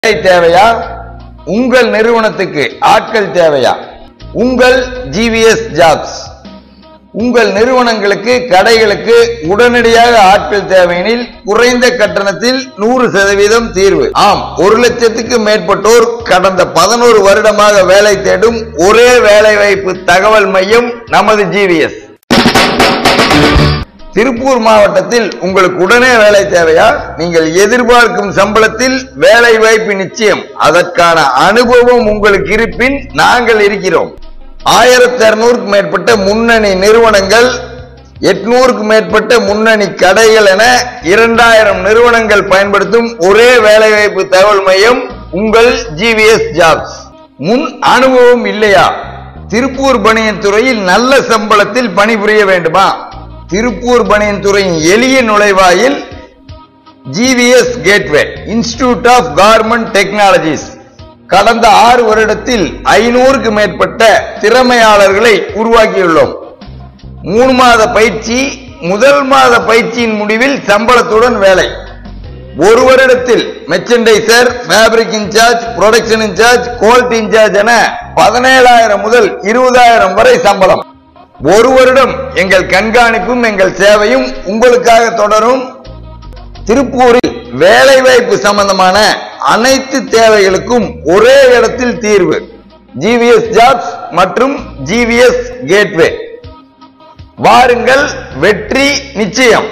வேலை தேவையா உங்கள் நிறுவனத்துக்கு ஆட்கள் தேவையா உங்கள் ஜிவிஎஸ் ஜாப்ஸ் உங்கள் நிறுவனங்களுக்கு கடைகளுக்கு உடனடியாக ஆட்கள் தேவையெனில் குறைந்த கட்டணத்தில் நூறு சதவீதம் தீர்வு ஆம் ஒரு லட்சத்துக்கு மேற்பட்டோர் கடந்த பதினோரு வருடமாக வேலை தேடும் ஒரே வேலை வாய்ப்பு தகவல் மையம் நமது ஜிவிஎஸ் திருப்பூர் மாவட்டத்தில் உங்களுக்கு உடனே வேலை தேவையா நீங்கள் எதிர்பார்க்கும் சம்பளத்தில் வேலை வாய்ப்பு நிச்சயம் அதற்கான அனுபவம் உங்களுக்கு இருப்பின் நாங்கள் இருக்கிறோம் ஆயிரத்தி இருநூறுக்கு மேற்பட்ட முன்னணி நிறுவனங்கள் எட்நூறுக்கு மேற்பட்ட முன்னணி கடைகள் என இரண்டாயிரம் நிறுவனங்கள் பயன்படுத்தும் ஒரே வேலைவாய்ப்பு தகவல் மையம் உங்கள் ஜிவிஎஸ் ஜாப்ஸ் முன் அனுபவம் இல்லையா திருப்பூர் பணியன் துறையில் நல்ல சம்பளத்தில் பணிபுரிய வேண்டுமா திருப்பூர் பணியன் துறையின் எளிய நுழைவாயில் GVS gateway institute of garment technologies கடந்த ஆறு வருடத்தில் ஐநூறுக்கு மேற்பட்ட திறமையாளர்களை உருவாக்கியுள்ளோம் மூணு மாத பயிற்சி முதல் மாத பயிற்சியின் முடிவில் சம்பளத்துடன் வேலை ஒரு வருடத்தில் merchandiser fabric incharge production incharge quality incharge என பதினேழாயிரம் முதல் இருபதாயிரம் வரை சம்பளம் ஒரு வருடம் எங்கள் கண்காணிப்பும் எங்கள் சேவையும் உங்களுக்காக தொடரும் திருப்பூரில் வேலைவாய்ப்பு சம்பந்தமான அனைத்து தேவைகளுக்கும் ஒரே இடத்தில் தீர்வு ஜிவிஎஸ் ஜாப்ஸ் மற்றும் ஜிவிஎஸ் கேட்வே வாருங்கள் வெற்றி நிச்சயம்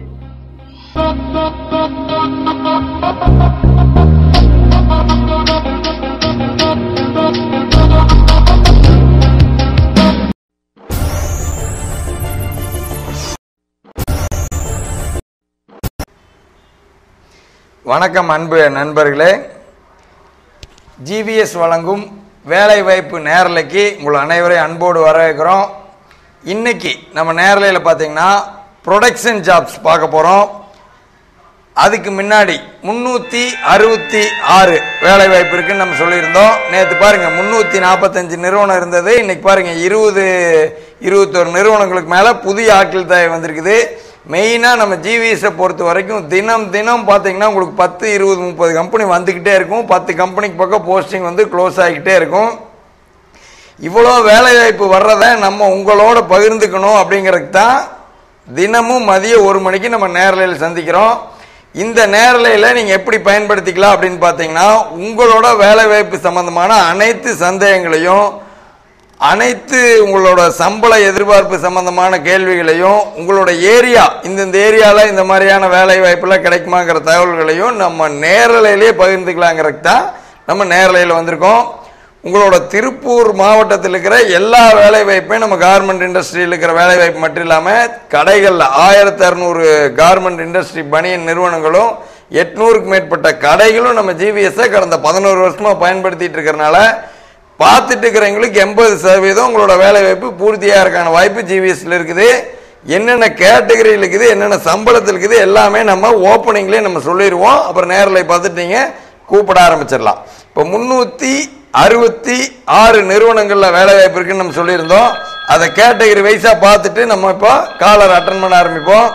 வணக்கம் அன்பு நண்பர்களே ஜிவிஎஸ் வழங்கும் வேலைவாய்ப்பு நேரலைக்கு உங்கள் அனைவரையும் அன்போடு வரவேற்கிறோம் இன்னைக்கு நம்ம நேரலையில் பார்த்தீங்கன்னா ப்ரொடக்ஷன் ஜாப்ஸ் பார்க்க போகிறோம் அதுக்கு முன்னாடி முந்நூற்றி அறுபத்தி ஆறு வேலை வாய்ப்பு இருக்குன்னு நம்ம சொல்லியிருந்தோம் நேற்று பாருங்க முந்நூற்றி நாற்பத்தஞ்சு நிறுவனம் இருந்தது இன்னைக்கு பாருங்க இருபது இருபத்தொரு நிறுவனங்களுக்கு மேலே புதிய ஆட்கள் தேவை வந்திருக்குது மெயினாக நம்ம ஜிவிஎஸை பொறுத்த வரைக்கும் தினம் தினம் பார்த்தீங்கன்னா உங்களுக்கு பத்து இருபது முப்பது கம்பெனி வந்துக்கிட்டே இருக்கும் பத்து கம்பெனிக்கு பக்கம் போஸ்டிங் வந்து க்ளோஸ் ஆகிக்கிட்டே இருக்கும் இவ்வளோ வேலைவாய்ப்பு வர்றதை நம்ம உங்களோட பகிர்ந்துக்கணும் அப்படிங்கிறதுக்கு தான் தினமும் மதியம் ஒரு மணிக்கு நம்ம நேரலையில் சந்திக்கிறோம் இந்த நேரலையில் நீங்கள் எப்படி பயன்படுத்திக்கலாம் அப்படின்னு பார்த்தீங்கன்னா உங்களோட வேலைவாய்ப்பு சம்பந்தமான அனைத்து சந்தேகங்களையும் அனைத்து உங்களோட சம்பள எதிர்பார்ப்பு சம்பந்தமான கேள்விகளையும் உங்களோட ஏரியா இந்தந்த ஏரியாவில் இந்த மாதிரியான வேலை வாய்ப்புலாம் கிடைக்குமாங்கிற தகவல்களையும் நம்ம நேரலையிலேயே பகிர்ந்துக்கலாங்கிறதுக்கு தான் நம்ம நேரலையில் வந்திருக்கோம் உங்களோட திருப்பூர் மாவட்டத்தில் இருக்கிற எல்லா வேலை வாய்ப்பையும் நம்ம கார்மெண்ட் இண்டஸ்ட்ரியில் இருக்கிற வேலை வாய்ப்பு மட்டும் இல்லாமல் கடைகளில் ஆயிரத்தி அறநூறு கார்மெண்ட் இண்டஸ்ட்ரி பனியன் நிறுவனங்களும் எட்நூறுக்கு மேற்பட்ட கடைகளும் நம்ம ஜிவிஎஸ்ஸை கடந்த பதினோரு வருஷமாக பயன்படுத்திட்டு இருக்கிறனால பார்த்துட்டு இருக்கிறவங்களுக்கு எண்பது சதவீதம் உங்களோட வேலை வாய்ப்பு பூர்த்தியாகிறதுக்கான வாய்ப்பு ஜிவிஎஸ்ல இருக்குது என்னென்ன கேட்டகரியில் இருக்குது என்னென்ன சம்பளத்தில் இருக்குது எல்லாமே நம்ம ஓப்பனிங்லேயே நம்ம சொல்லிடுவோம் அப்புறம் நேரில் பார்த்துட்டீங்க கூப்பிட ஆரம்பிச்சிடலாம் இப்போ முந்நூற்றி அறுபத்தி ஆறு நிறுவனங்களில் வேலை வாய்ப்பு இருக்குன்னு நம்ம சொல்லியிருந்தோம் அதை கேட்டகரி வைஸாக பார்த்துட்டு நம்ம இப்போ காலர் அட்டன் பண்ண ஆரம்பிப்போம்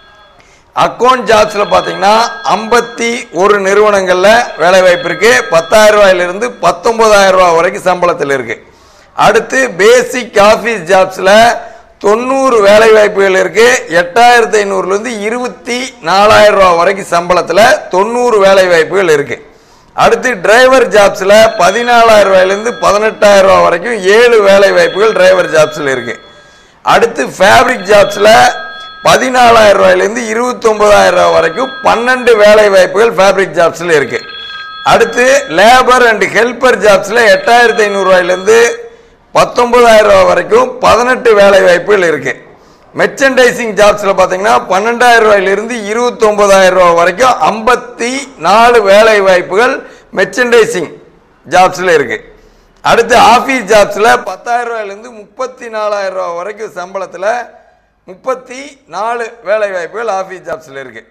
அக்கௌண்ட் ஜாப்ஸில் பார்த்தீங்கன்னா ஐம்பத்தி ஒரு நிறுவனங்களில் வேலை வாய்ப்பு இருக்கு பத்தாயிரம் ரூபாயிலிருந்து பத்தொன்பதாயிரம் ரூபாய் வரைக்கும் சம்பளத்தில் இருக்கு அடுத்து பேசிக் ஆஃபீஸ் ஜாப்ஸில் தொண்ணூறு வேலை வாய்ப்புகள் இருக்கு எட்டாயிரத்தி ஐநூறுலேருந்து இருபத்தி நாலாயிரம் ரூபாய் வரைக்கும் சம்பளத்தில் தொண்ணூறு வேலை வாய்ப்புகள் இருக்கு அடுத்து டிரைவர் ஜாப்ஸில் பதினாலாயிரம் ரூபாயிலேருந்து பதினெட்டாயிரம் ரூபாய் வரைக்கும் ஏழு வேலை வாய்ப்புகள் டிரைவர் ஜாப்ஸில் இருக்கு அடுத்து ஃபேப்ரிக் ஜாப்ஸில் பதினாலாயிரம் ரூபாயிலேருந்து இருபத்தி ஒன்பதாயிரம் ரூபாய் வரைக்கும் பன்னெண்டு வேலை வாய்ப்புகள் ஃபேப்ரிக் ஜாப்ஸில் இருக்கு அடுத்து லேபர் அண்ட் ஹெல்பர் ஜாப்ஸில் எட்டாயிரத்தி ஐநூறுரூவாயிலேருந்து பத்தொன்பதாயிரம் ரூபாய் வரைக்கும் பதினெட்டு வேலை வாய்ப்புகள் இருக்கு மெர்ச்சன்டைசிங் ஜாப்ஸில் பார்த்தீங்கன்னா பன்னெண்டாயிரம் ரூபாயிலிருந்து இருபத்தி ஒன்பதாயிரம் ரூபாய் வரைக்கும் ஐம்பத்தி நாலு வேலை வாய்ப்புகள் மெர்ச்சன்டைசிங் ஜாப்ஸில் இருக்கு அடுத்து ஆஃபீஸ் ஜாப்ஸில் பத்தாயிரம் ரூபாயிலேருந்து முப்பத்தி நாலாயிரம் ரூபாய் வரைக்கும் சம்பளத்தில் முப்பத்தி நாலு வேலை வாய்ப்புகள் ஆஃபீஸ் ஜாப்ஸில் இருக்கு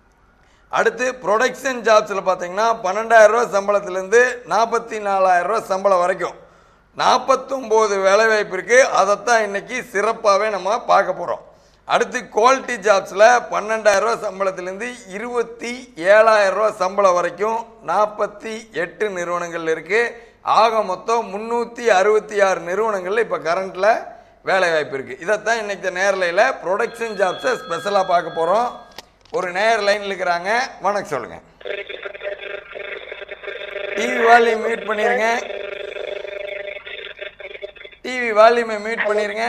அடுத்து ப்ரொடக்ஷன் ஜாப்ஸில் பார்த்தீங்கன்னா பன்னெண்டாயிரம் ரூபா சம்பளத்திலேருந்து நாற்பத்தி நாலாயிரம் ரூபா சம்பளம் வரைக்கும் நாற்பத்தொம்போது வேலை வாய்ப்பு இருக்கு அதைத்தான் இன்னைக்கு சிறப்பாகவே நம்ம பார்க்க போகிறோம் அடுத்து குவாலிட்டி ஜாப்ஸில் பன்னெண்டாயிரம் ரூபா சம்பளத்திலேருந்து இருபத்தி ஏழாயிரம் ரூபா சம்பளம் வரைக்கும் நாற்பத்தி எட்டு நிறுவனங்கள் இருக்குது ஆக மொத்தம் முந்நூற்றி அறுபத்தி ஆறு நிறுவனங்கள் இப்போ கரண்ட்டில் வேலை வாய்ப்பு இருக்குது இதைத்தான் இன்னைக்கு நேரலையில் ப்ரொடக்ஷன் ஜாப்ஸை ஸ்பெஷலாக பார்க்க போகிறோம் ஒரு நேர் லைனில் இருக்கிறாங்க வணக்கம் சொல்லுங்கள் டிவி வால்யூம் மியூட் பண்ணிருங்க டிவி வால்யூமை மியூட் பண்ணிருங்க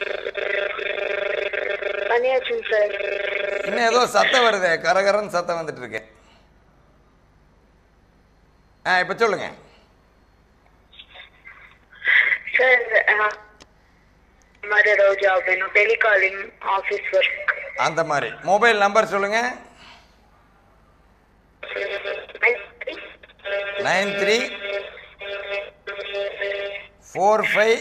பண்ணியாச்சுங்க சார் இன்னும் ஏதோ சத்தம் வருதே கரகரன்னு சத்தம் வந்துட்டு இருக்கு ஆ இப்போ சொல்லுங்க சார் மாதிரி ஏதாவது ஜாப் வேணும் டெலிகாலிங் ஆஃபீஸ் ஒர்க் அந்த மாதிரி மொபைல் நம்பர் சொல்லுங்க nine three four five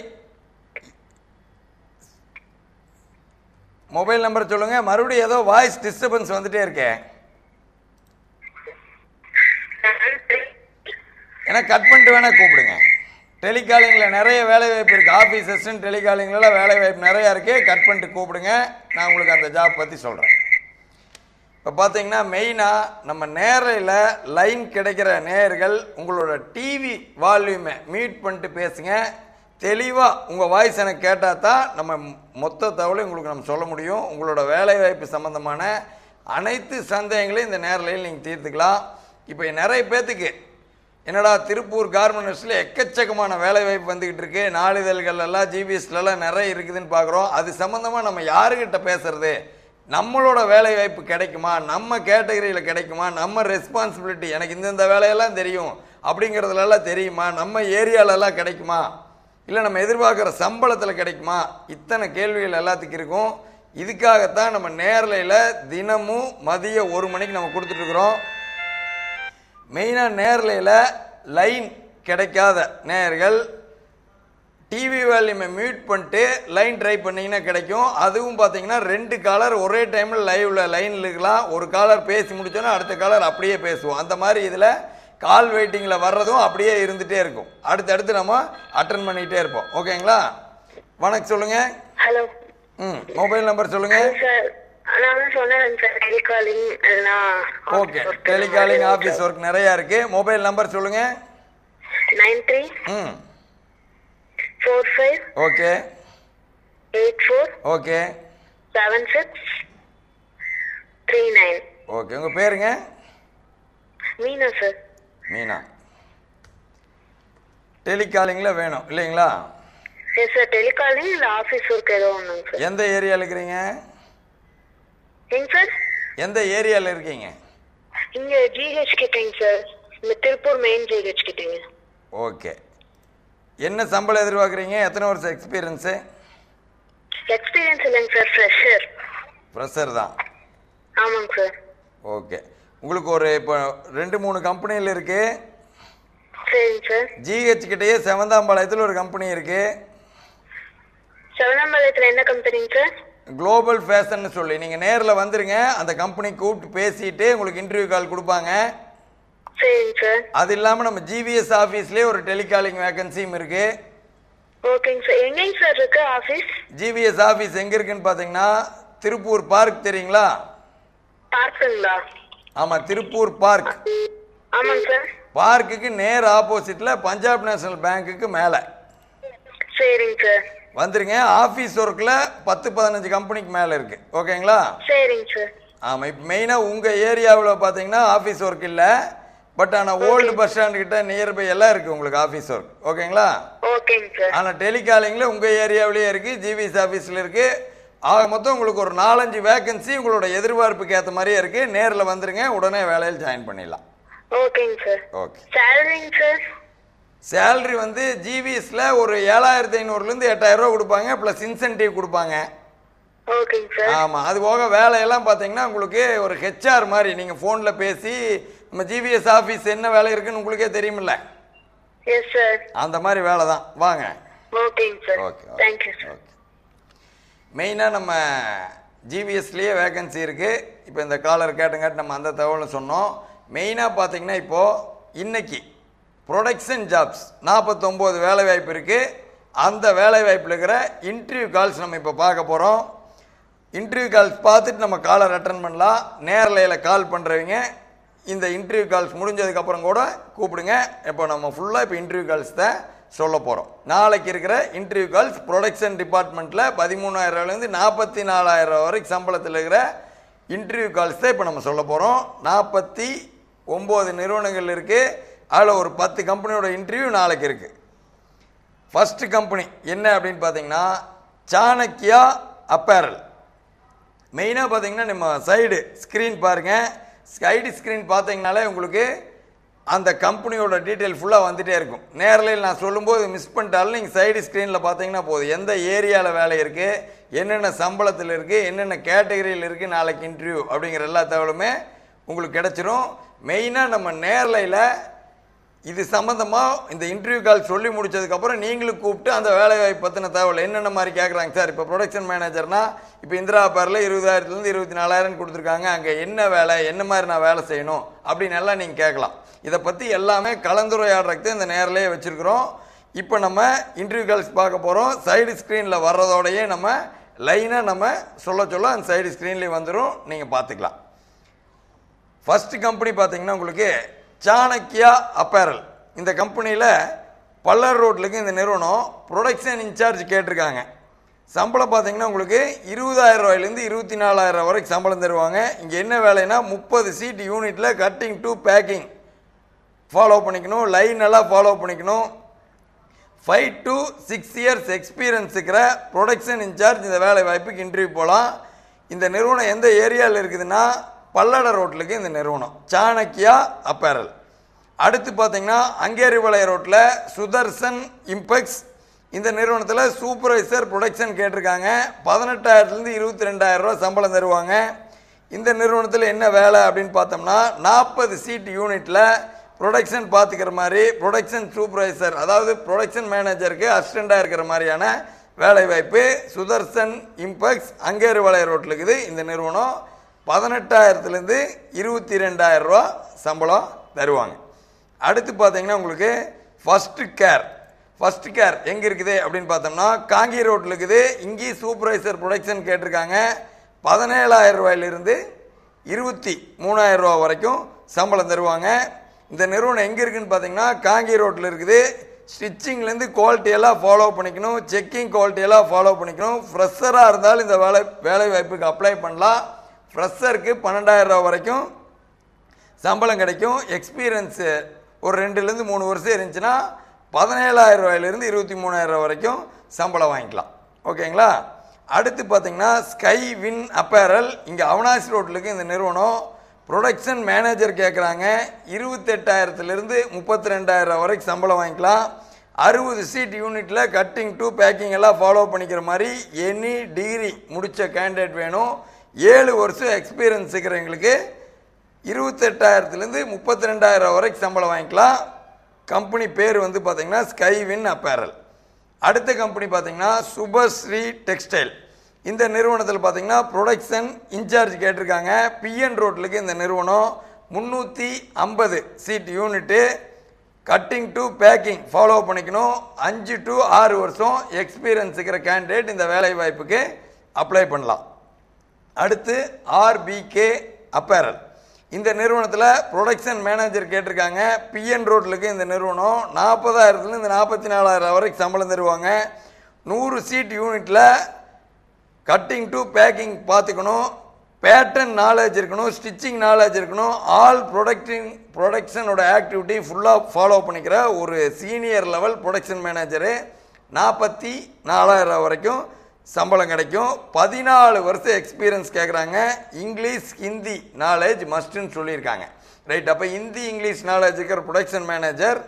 mobile number சொல்லுங்க மறுபடியும் ஏதோ வாய்ஸ் டிஸ்டர்பன்ஸ் வந்துட்டே இருக்கே ஏன்னா கட் பண்ணிட்டு வேணா கூப்பிடுங்க டெலிகாலிங்கில் நிறைய வேலை வாய்ப்பு இருக்குது ஆஃபீஸ் அசிஸ்டன்ட் டெலிகாலிங்லலாம் வேலை வாய்ப்பு நிறையா இருக்குது கட் பண்ணிட்டு கூப்பிடுங்க நான் உங்களுக்கு அந்த ஜாப் பற்றி சொல்கிறேன் இப்போ பார்த்தீங்கன்னா மெயினாக நம்ம நேரையில் லைன் கிடைக்கிற நேயர்கள் உங்களோட டிவி வால்யூமை மியூட் பண்ணிட்டு பேசுங்க தெளிவாக உங்கள் வாய்ஸ் எனக்கு கேட்டால் தான் நம்ம மொத்த தகவலையும் உங்களுக்கு நம்ம சொல்ல முடியும் உங்களோட வேலைவாய்ப்பு சம்மந்தமான அனைத்து சந்தேகங்களையும் இந்த நேரலையில் நீங்கள் தீர்த்துக்கலாம் இப்போ நிறைய பேர்த்துக்கு என்னடா திருப்பூர் கார்மெண்ட்ஸில் எக்கச்சக்கமான வேலைவாய்ப்பு வந்துக்கிட்டு இருக்கு நாளிதழ்கள் எல்லாம் ஜிபிஎஸ்லலாம் நிறைய இருக்குதுன்னு பார்க்குறோம் அது சம்மந்தமாக நம்ம யாருக்கிட்ட பேசுறது நம்மளோட வேலைவாய்ப்பு கிடைக்குமா நம்ம கேட்டகரியில் கிடைக்குமா நம்ம ரெஸ்பான்சிபிலிட்டி எனக்கு இந்தந்த வேலையெல்லாம் தெரியும் அப்படிங்கிறதுலலாம் தெரியுமா நம்ம ஏரியாலெல்லாம் கிடைக்குமா இல்லை நம்ம எதிர்பார்க்குற சம்பளத்தில் கிடைக்குமா இத்தனை கேள்விகள் எல்லாத்துக்கும் இருக்கும் இதுக்காகத்தான் நம்ம நேரலையில் தினமும் மதியம் ஒரு மணிக்கு நம்ம கொடுத்துட்ருக்குறோம் மெயினாக நேரலையில் லைன் கிடைக்காத நேயர்கள் டிவி வேல்யூமை மியூட் பண்ணிட்டு லைன் ட்ரை பண்ணிங்கன்னா கிடைக்கும் அதுவும் பார்த்தீங்கன்னா ரெண்டு காலர் ஒரே டைமில் லைவ்ல லைனில் இருக்கலாம் ஒரு காலர் பேசி முடிச்சோன்னா அடுத்த காலர் அப்படியே பேசுவோம் அந்த மாதிரி இதில் கால் வெயிட்டிங்கில் வர்றதும் அப்படியே இருந்துகிட்டே இருக்கும் அடுத்தடுத்து நம்ம அட்டன் பண்ணிகிட்டே இருப்போம் ஓகேங்களா வணக்கம் சொல்லுங்கள் ஹலோ ம் மொபைல் நம்பர் சொல்லுங்கள் சார் நான் தான் சொன்னேன் சார் டெலிகாலிங் இல்லைனா ஓகே டெலிகாலிங் ஆஃபீஸ் ஒர்க் நிறையா இருக்குது மொபைல் நம்பர் சொல்லுங்கள் nine three hmm four five okay eight four okay seven six three nine okay உங்கள் பேருங்க மீனா சார் மீனா டெலிகாலிங்கில் வேணும் இல்லைங்களா எஸ் சார் டெலிகாலிங் இல்லை ஆஃபீஸ் ஒர்க் ஏதோ ஒன்றுங்க சார் எந்த ஏரியாவில் இருக்கிறீங்க எங்க சார் எந்த ஏரியாவில் இருக்கீங்க இங்கே ஜிஹெச் கிட்டேங்க சார் இந்த திருப்பூர் மெயின் ஜிஹெச் கிட்டேங்க ஓகே என்ன சம்பளம் எதிர்பார்க்குறீங்க எத்தனை வருஷம் எக்ஸ்பீரியன்ஸு எக்ஸ்பீரியன்ஸ் இல்லைங்க சார் ஃப்ரெஷர் ப்ரெஷர் தான் ஆமாங்க சார் ஓகே உங்களுக்கு ஒரு இப்போ ரெண்டு மூணு கம்பெனியில் இருக்குது சரிங்க சார் ஜிஹெச் கிட்டேயே செவந்தாம்பாளையத்தில் ஒரு கம்பெனி இருக்குது செவனாம்பாளையத்தில் என்ன கம்பெனிங்க சார் குளோபல் ஃபேஷன்னு சொல்லி நீங்கள் நேரில் வந்துருங்க அந்த கம்பெனி கூப்பிட்டு பேசிட்டு உங்களுக்கு இன்டர்வியூ கால் கொடுப்பாங்க சரிங்க சார் அது இல்லாமல் நம்ம ஜிவிஎஸ் ஆஃபீஸ்லேயே ஒரு டெலிகாலிங் வேகன்சியும் இருக்குது ஓகேங்க சார் எங்கேங்க சார் இருக்கு ஆஃபீஸ் ஜிவிஎஸ் ஆஃபீஸ் எங்கே இருக்குன்னு பார்த்தீங்கன்னா திருப்பூர் பார்க் தெரியுங்களா பார்க்குங்களா ஆமாம் திருப்பூர் பார்க் ஆமாங்க சார் பார்க்குக்கு நேர் ஆப்போசிட்டில் பஞ்சாப் நேஷனல் பேங்க்குக்கு மேலே சரிங்க சார் வந்துருங்க ஆஃபீஸ் ஒர்க்கில் பத்து பதினஞ்சு கம்பெனிக்கு மேலே இருக்குது ஓகேங்களா சரிங்க சார் ஆமாம் இப்போ மெயினாக உங்கள் ஏரியாவில் பார்த்தீங்கன்னா ஆஃபீஸ் ஒர்க் இல்லை பட் ஆனால் ஓல்டு பஸ் ஸ்டாண்டு கிட்ட நியர்பை எல்லாம் இருக்குது உங்களுக்கு ஆஃபீஸ் ஒர்க் ஓகேங்களா ஓகேங்க சார் ஆனால் டெலிகாலிங்கில் உங்கள் ஏரியாவிலேயே இருக்குது ஜிவிஎஸ் ஆஃபீஸில் இருக்குது ஆக மொத்தம் உங்களுக்கு ஒரு நாலஞ்சு வேகன்சி உங்களோட எதிர்பார்ப்புக்கு ஏற்ற மாதிரியே இருக்குது நேரில் வந்துருங்க உடனே வேலையில் ஜாயின் பண்ணிடலாம் ஓகேங்க சார் ஓகே சேலரிங்க சார் சேலரி வந்து ஜிவிஎஸ்ல ஒரு ஏழாயிரத்தி ஐநூறுலேருந்து எட்டாயிரம் ரூபா கொடுப்பாங்க ப்ளஸ் இன்சென்டிவ் கொடுப்பாங்க ஓகேங்க சார் ஆமாம் அது போக வேலையெல்லாம் பார்த்தீங்கன்னா உங்களுக்கு ஒரு ஹெச்ஆர் மாதிரி நீங்கள் ஃபோனில் பேசி நம்ம ஜிவிஎஸ் ஆஃபீஸ் என்ன வேலை இருக்குன்னு உங்களுக்கே தெரியுமில்ல எஸ் சார் அந்த மாதிரி வேலை தான் வாங்க ஓகேங்க sir okay thank you sir okay மெயினாக நம்ம ஜிவிஎஸ்லேயே வேகன்சி இருக்குது இப்போ இந்த காலர் கேட்டங்காட்டி நம்ம அந்த தகவலும் சொன்னோம் மெயினாக பார்த்தீங்கன்னா இப்போது இன்னைக்கு ப்ரொடக்ஷன் ஜாப்ஸ் நாற்பத்தொம்போது வேலைவாய்ப்பு இருக்குது அந்த வேலைவாய்ப்பில் இருக்கிற இன்டர்வியூ கால்ஸ் நம்ம இப்போ பார்க்க போகிறோம் இன்டர்வியூ கால்ஸ் பார்த்துட்டு நம்ம காலர் அட்டன் பண்ணலாம் நேரலையில் கால் பண்ணுறவங்க இந்த இன்டர்வியூ கால்ஸ் முடிஞ்சதுக்கப்புறம் கூட கூப்பிடுங்க இப்போ நம்ம ஃபுல்லாக இப்போ இன்டர்வியூ கால்ஸ் தான் சொல்ல போகிறோம் நாளைக்கு இருக்கிற இன்டர்வியூ கால்ஸ் ப்ரொடக்ஷன் டிபார்ட்மெண்ட்டில் பதிமூணாயிரம் ரூபாயிலேருந்து நாற்பத்தி நாலாயிரம் ரூபா வரைக்கும் சம்பளத்தில் இருக்கிற இன்டர்வியூ கால்ஸ் தான் இப்போ நம்ம சொல்ல போகிறோம் நாற்பத்தி ஒம்பது நிறுவனங்கள் இருக்குது அதில் ஒரு பத்து கம்பெனியோட இன்டர்வியூ நாளைக்கு இருக்குது ஃபஸ்ட்டு கம்பெனி என்ன அப்படின்னு பார்த்தீங்கன்னா சாணக்கியா அப்பேரல் மெயினாக பார்த்தீங்கன்னா நம்ம சைடு ஸ்க்ரீன் பாருங்கள் சைடு ஸ்க்ரீன் பார்த்தீங்கனாலே உங்களுக்கு அந்த கம்பெனியோட டீட்டெயில் ஃபுல்லாக வந்துட்டே இருக்கும் நேரில் நான் சொல்லும்போது மிஸ் பண்ணிட்டாலும் நீங்கள் சைடு ஸ்க்ரீனில் பார்த்தீங்கன்னா போதும் எந்த ஏரியாவில் வேலை இருக்குது என்னென்ன சம்பளத்தில் இருக்குது என்னென்ன கேட்டகரியில் இருக்குது நாளைக்கு இன்டர்வியூ அப்படிங்கிற எல்லா தகவலுமே உங்களுக்கு கிடச்சிரும் மெயினாக நம்ம நேரலையில் இது சம்மந்தமாக இந்த இன்டர்வியூ கால் சொல்லி முடிச்சதுக்கப்புறம் நீங்களும் கூப்பிட்டு அந்த வேலை வாய்ப்பு பற்றின தகவல் என்னென்ன மாதிரி கேட்குறாங்க சார் இப்போ ப்ரொடக்ஷன் மேனேஜர்னா இப்போ இந்திரா பேரில் இருபதாயிரத்துலேருந்து இருபத்தி நாலாயிரம் கொடுத்துருக்காங்க அங்கே என்ன வேலை என்ன மாதிரி நான் வேலை செய்யணும் அப்படின்னு எல்லாம் நீங்கள் கேட்கலாம் இதை பற்றி எல்லாமே கலந்துரையாடுறதுக்கு இந்த நேரிலேயே வச்சுருக்குறோம் இப்போ நம்ம இன்டர்வியூ கால்ஸ் பார்க்க போகிறோம் சைடு ஸ்க்ரீனில் வர்றதோடையே நம்ம லைனாக நம்ம சொல்ல சொல்ல அந்த சைடு ஸ்க்ரீன்லேயே வந்துடும் நீங்கள் பார்த்துக்கலாம் ஃபர்ஸ்ட் கம்பெனி பார்த்தீங்கன்னா உங்களுக்கு சாணக்கியா அப்பேரல் இந்த கம்பெனியில் பல்லர் ரோட்லுக்கு இந்த நிறுவனம் ப்ரொடக்ஷன் இன்சார்ஜ் கேட்டிருக்காங்க சம்பளம் பார்த்தீங்கன்னா உங்களுக்கு இருபதாயிரம் ரூபாயிலேருந்து இருபத்தி நாலாயிரம் ரூபாய் வரைக்கும் சம்பளம் தருவாங்க இங்கே என்ன வேலைன்னா முப்பது சீட் யூனிட்டில் கட்டிங் டு பேக்கிங் ஃபாலோ பண்ணிக்கணும் லைன் எல்லாம் ஃபாலோ பண்ணிக்கணும் five to six years experience இருக்கிற ப்ரொடக்ஷன் இன்சார்ஜ் இந்த வேலை வாய்ப்புக்கு இன்டர்வியூ போகலாம் இந்த நிறுவனம் எந்த ஏரியாவில் இருக்குதுன்னா பல்லட ரோட்லுக்கு இந்த நிறுவனம் சாணக்கியா அப்பேரல் அடுத்து பார்த்தீங்கன்னா அங்கேரிபாளைய ரோட்டில் சுதர்சன் இம்பெக்ஸ் இந்த நிறுவனத்தில் சூப்பர்வைசர் ப்ரொடக்ஷன் கேட்டிருக்காங்க பதினெட்டாயிரத்துலேருந்து இருபத்தி ரெண்டாயிரம் ரூபா சம்பளம் தருவாங்க இந்த நிறுவனத்தில் என்ன வேலை அப்படின்னு பார்த்தோம்னா நாற்பது சீட் யூனிட்டில் ப்ரொடக்ஷன் பார்த்துக்கிற மாதிரி ப்ரொடக்ஷன் சூப்பர்வைசர் அதாவது ப்ரொடக்ஷன் மேனேஜருக்கு அசிஸ்டண்டாக இருக்கிற மாதிரியான வேலை வாய்ப்பு சுதர்சன் இம்பெக்ஸ் அங்கேரிபாளைய ரோட்டில் இருக்குது இந்த நிறுவனம் பதினெட்டாயிரத்துலேருந்து இருபத்தி ரெண்டாயிரம் ரூபா சம்பளம் தருவாங்க அடுத்து பார்த்தீங்கன்னா உங்களுக்கு ஃபஸ்ட்டு கேர் ஃபஸ்ட்டு கேர் எங்கே இருக்குது அப்படின்னு பார்த்தோம்னா காங்கி ரோட்டில் இருக்குது இங்கேயும் சூப்பர்வைசர் ப்ரொடக்ஷன் கேட்டிருக்காங்க பதினேழாயிரம் ரூபாயிலிருந்து இருபத்தி மூணாயிரம் ரூபா வரைக்கும் சம்பளம் தருவாங்க இந்த நிறுவனம் எங்கே இருக்குன்னு பார்த்தீங்கன்னா காங்கி ரோட்டில் இருக்குது ஸ்டிச்சிங்லேருந்து குவாலிட்டியெல்லாம் ஃபாலோ பண்ணிக்கணும் செக்கிங் குவாலிட்டியெல்லாம் ஃபாலோ பண்ணிக்கணும் ஃப்ரெஷராக இருந்தாலும் இந்த வேலை வேலை வாய்ப்புக்கு அப்ளை பண்ணலாம் ஃப்ரெஷருக்கு பன்னெண்டாயிரம் ரூபா வரைக்கும் சம்பளம் கிடைக்கும் எக்ஸ்பீரியன்ஸு ஒரு ரெண்டுலேருந்து மூணு வருஷம் இருந்துச்சுன்னா பதினேழாயிரம் ரூபாயிலிருந்து இருபத்தி மூணாயிரம் ரூபா வரைக்கும் சம்பளம் வாங்கிக்கலாம் ஓகேங்களா அடுத்து பார்த்தீங்கன்னா ஸ்கை வின் அப்பேரல் இங்கே அவனாசி ரோட்லுக்கு இந்த நிறுவனம் ப்ரொடக்ஷன் மேனேஜர் கேட்குறாங்க இருபத்தெட்டாயிரத்துலேருந்து முப்பத்தி ரெண்டாயிரம் வரைக்கும் சம்பளம் வாங்கிக்கலாம் அறுபது சீட் யூனிட்டில் கட்டிங் டு பேக்கிங் எல்லாம் ஃபாலோ பண்ணிக்கிற மாதிரி எனி டிகிரி முடித்த கேண்டிடேட் வேணும் ஏழு வருஷம் எக்ஸ்பீரியன்ஸ் இருக்கிறவங்களுக்கு இருபத்தெட்டாயிரத்துலேருந்து முப்பத்தி ரெண்டாயிரம் வரைக்கும் சம்பளம் வாங்கிக்கலாம் கம்பெனி பேர் வந்து பார்த்தீங்கன்னா ஸ்கைவின் அப்பேரல் அடுத்த கம்பெனி பார்த்தீங்கன்னா சுபஸ்ரீ டெக்ஸ்டைல் இந்த நிறுவனத்தில் பார்த்தீங்கன்னா ப்ரொடக்ஷன் இன்சார்ஜ் கேட்டிருக்காங்க பிஎன் ரோட்லுக்கு இந்த நிறுவனம் முந்நூற்றி ஐம்பது seat unit cutting to packing follow பண்ணிக்கணும் அஞ்சு டு ஆறு வருஷம் எக்ஸ்பீரியன்ஸ் இருக்கிற கேண்டிடேட் இந்த வேலை வாய்ப்புக்கு அப்ளை பண்ணலாம் அடுத்து ஆர்பிகே அப்பேரல் இந்த நிறுவனத்தில் ப்ரொடக்ஷன் மேனேஜர் கேட்டிருக்காங்க பிஎன் ரோட்லுக்கு இந்த நிறுவனம் நாற்பதாயிரத்துலேருந்து நாற்பத்தி நாலாயிரம் வரைக்கும் சம்பளம் தருவாங்க நூறு சீட் யூனிட்டில் கட்டிங் டு பேக்கிங் பார்த்துக்கணும் பேட்டர்ன் நாலேஜ் இருக்கணும் ஸ்டிச்சிங் நாலேஜ் இருக்கணும் ஆல் ப்ரொடக்டிங் ப்ரொடக்ஷனோட ஆக்டிவிட்டி ஃபுல்லாக ஃபாலோ பண்ணிக்கிற ஒரு சீனியர் லெவல் ப்ரொடக்ஷன் மேனேஜரு நாற்பத்தி நாலாயிரம் வரைக்கும் சம்பளம் கிடைக்கும் பதினாலு வருஷம் எக்ஸ்பீரியன்ஸ் கேட்குறாங்க இங்கிலீஷ் ஹிந்தி நாலேஜ் மஸ்ட்டுன்னு சொல்லியிருக்காங்க ரைட் அப்போ ஹிந்தி இங்கிலீஷ் நாலேஜ் இருக்கிற ப்ரொடக்ஷன் மேனேஜர்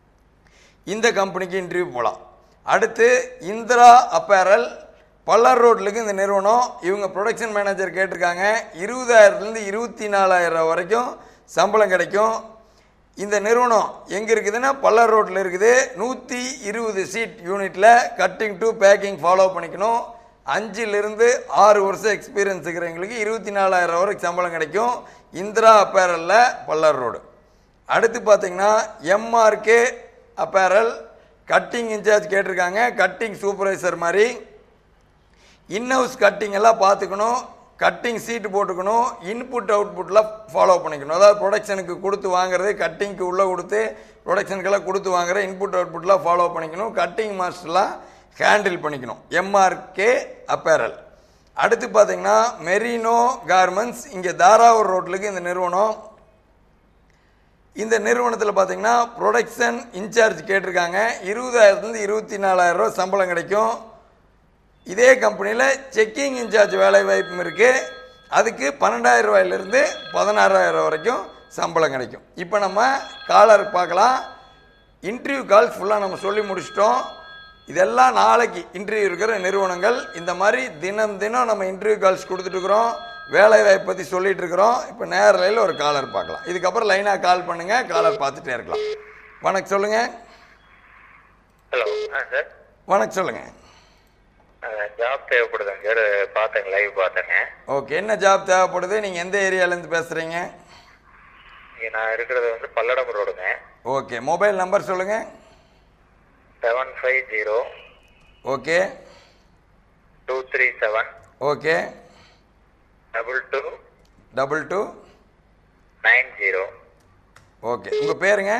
இந்த கம்பெனிக்கு இன்டர்வியூ போகலாம் அடுத்து இந்திரா அப்பேரல் பல்லர் ரோட்லுக்கு இந்த நிறுவனம் இவங்க ப்ரொடக்ஷன் மேனேஜர் கேட்டிருக்காங்க இருபதாயிரத்துலேருந்து இருபத்தி நாலாயிரம் வரைக்கும் சம்பளம் கிடைக்கும் இந்த நிறுவனம் எங்கே இருக்குதுன்னா பல்லர் ரோட்டில் இருக்குது நூற்றி இருபது சீட் யூனிட்டில் கட்டிங் டு பேக்கிங் ஃபாலோ பண்ணிக்கணும் அஞ்சிலிருந்து ஆறு வருஷம் எக்ஸ்பீரியன்ஸ் இருக்கிறவங்களுக்கு இருபத்தி நாலாயிரம் வரைக்கும் சம்பளம் கிடைக்கும் இந்திரா அப்பேரலில் பல்லர் ரோடு அடுத்து பார்த்தீங்கன்னா எம்ஆர்கே அப்பேரல் கட்டிங் இன்சார்ஜ் கேட்டிருக்காங்க கட்டிங் சூப்பர்வைசர் மாதிரி இன்ஹவுஸ் கட்டிங் எல்லாம் பார்த்துக்கணும் கட்டிங் சீட்டு போட்டுக்கணும் இன்புட் அவுட்புட்லாம் ஃபாலோ பண்ணிக்கணும் அதாவது ப்ரொடக்ஷனுக்கு கொடுத்து வாங்குறது கட்டிங்க்கு உள்ளே கொடுத்து ப்ரொடக்ஷனுக்கெல்லாம் கொடுத்து வாங்குற இன்புட் அவுட்புட்லாம் ஃபாலோ பண்ணிக்கணும் கட்டிங் மாஸ்டர்லாம் ஹேண்டில் பண்ணிக்கணும் எம்ஆர்கே அப்பேரல் அடுத்து பார்த்தீங்கன்னா மெரினோ கார்மெண்ட்ஸ் இங்கே தாராவூர் ரோட்லுக்கு இந்த நிறுவனம் இந்த நிறுவனத்தில் பார்த்தீங்கன்னா ப்ரொடக்ஷன் இன்சார்ஜ் கேட்டிருக்காங்க இருபதாயிரத்துலேருந்து இருபத்தி நாலாயிரம் ரூபா சம்பளம் கிடைக்கும் இதே கம்பெனியில் செக்கிங் இன்சார்ஜ் வேலை வாய்ப்பும் இருக்குது அதுக்கு பன்னெண்டாயிரம் ரூபாயிலிருந்து பதினாறாயிரம் வரைக்கும் சம்பளம் கிடைக்கும் இப்போ நம்ம காலர் பார்க்கலாம் இன்டர்வியூ கால் ஃபுல்லாக நம்ம சொல்லி முடிச்சிட்டோம் இதெல்லாம் நாளைக்கு இன்டர்வியூ இருக்கிற நிறுவனங்கள் இந்த மாதிரி தினம் தினம் நம்ம இன்டர்வியூ கால்ஸ் கொடுத்துட்ருக்குறோம் வேலை வாய்ப்பு பற்றி சொல்லிட்டு இருக்கிறோம் இப்போ நேரில் ஒரு காலர் பார்க்கலாம் இதுக்கப்புறம் லைனாக கால் பண்ணுங்கள் காலர் பார்த்துட்டே இருக்கலாம் வணக்கம் சொல்லுங்கள் ஹலோ ஆ சார் வணக்கம் சொல்லுங்கள் ஜாப் தேவைப்படுதுங்க சார் பார்த்தேங்க லைவ் பார்த்தேங்க ஓகே என்ன ஜாப் தேவைப்படுது நீங்கள் எந்த ஏரியாலேருந்து பேசுகிறீங்க இங்கே நான் இருக்கிறது வந்து பல்லடம் ரோடுங்க ஓகே மொபைல் நம்பர் சொல்லுங்கள் seven five zero okay two three seven okay double two double two nine zero okay உங்கள் பேருங்க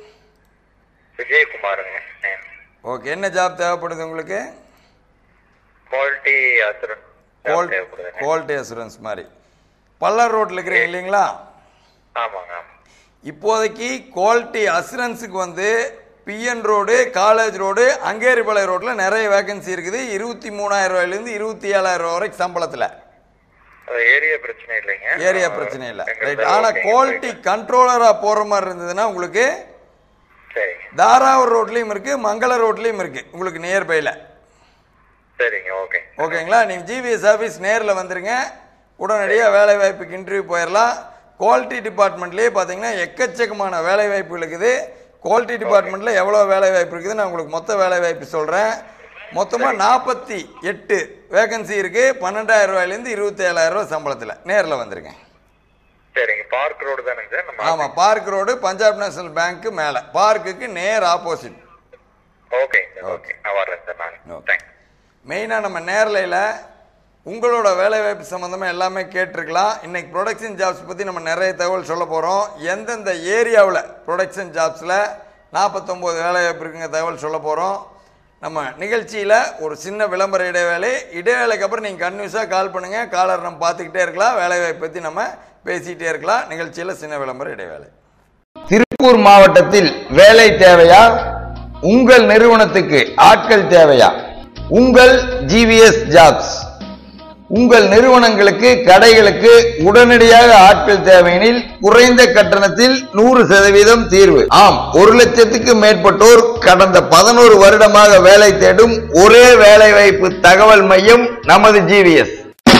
விஜயகுமாருங்க நேம் ஓகே என்ன ஜாப் தேவைப்படுது உங்களுக்கு குவாலிட்டி அசுரன் கோல் தேவைப்படுதுங்க குவாலிட்டி அசூரன்ஸ் மாதிரி பல்லர் ரோட்டில் இருக்கிறீங்க இல்லைங்களா ஆமாங்க ஆமாம் இப்போதைக்கு குவாலிட்டி அசூரன்ஸுக்கு வந்து PN road college road Angeripalayam ரோட்டில் நிறைய வேகன்சி இருக்குது இருபத்தி மூணாயிரம் ரூபாயிலேருந்து இருபத்தி ஏழாயிரம் ரூபா வரைக்கும் சம்பளத்தில் அது ஏரியா பிரச்சனை இல்லைங்க ஏரியா பிரச்சனை இல்லை எங்களுக்கு ரைட் ஆனால் ஓகேங்க, குவாலிட்டி கண்ட்ரோலராக போகிற மாதிரி இருந்ததுன்னா உங்களுக்கு சரிங்க தாராவூர் ரோட்லேயும் இருக்குது மங்கள ரோட்லேயும் இருக்குது உங்களுக்கு நியர்பையில் சரிங்க ஓகே ஓகேங்களா நீங்கள் ஜிவிஎஸ் ஆஃபீஸ் நேரில் வந்துருங்க உடனடியாக வேலை வாய்ப்புக்கு இன்டர்வியூ போயிடலாம் குவாலிட்டி டிபார்ட்மெண்ட்லேயே பார்த்தீங்கன்னா எக்கச்சக்கமான வேலை வாய்ப்பு இருக்குது குவாலிட்டி டிபார்ட்மெண்ட்டில் எவ்வளோ வேலை வாய்ப்பு இருக்குது நான் உங்களுக்கு மொத்த வேலை வாய்ப்பு சொல்கிறேன் மொத்தமாக நாற்பத்தி எட்டு வேகன்சி இருக்குது பன்னெண்டாயிரம் ரூபாயிலேருந்து இருபத்தேழாயிரம் ரூபாய் சம்பளத்தில் நேரில் வந்துருங்க சரிங்க பார்க் ரோடு தானேங்க சார் நம்ம ஆமாம் பார்க் ரோடு பஞ்சாப் நேஷனல் பேங்க்கு மேலே பார்க்குக்கு நேர் ஆப்போசிட் ஓகேங்க சார் ஓகே நான் வர்றேன் சார் நான் Okay. தேங்க்ஸ் மெயினாக நம்ம நேரலையில் உங்களோட வேலைவாய்ப்பு சம்மந்தமாக எல்லாமே கேட்டிருக்கலாம் இன்னைக்கு ப்ரொடக்ஷன் ஜாப்ஸ் பற்றி நம்ம நிறைய தகவல் சொல்ல போகிறோம் எந்தெந்த ஏரியாவில் ப்ரொடக்ஷன் ஜாப்ஸில் நாற்பத்தொம்போது வேலைவாய்ப்பு இருக்குங்க தகவல் சொல்ல போகிறோம் நம்ம நிகழ்ச்சியில் ஒரு சின்ன விளம்பர இடைவேளை இடைவேளைக்கு அப்புறம் நீங்கள் கன்யூஸாக கால் பண்ணுங்கள் காலர் நம்ம பார்த்துக்கிட்டே இருக்கலாம் வேலைவாய்ப்பு பற்றி நம்ம பேசிக்கிட்டே இருக்கலாம் நிகழ்ச்சியில் சின்ன விளம்பர இடைவேளை திருப்பூர் மாவட்டத்தில் வேலை தேவையா உங்கள் நிறுவனத்துக்கு ஆட்கள் தேவையா உங்கள் ஜிவிஎஸ் ஜாப்ஸ் உங்கள் நிறுவனங்களுக்கு கடைகளுக்கு உடனடியாக ஆட்கள் தேவையெனில் குறைந்த கட்டணத்தில் நூறு சதவீதம் தீர்வு ஆம் ஒரு லட்சத்துக்கு மேற்பட்டோர் கடந்த பதினோரு வருடமாக வேலை தேடும் ஒரே வேலைவாய்ப்பு தகவல் மையம் நமது ஜிவிஎஸ்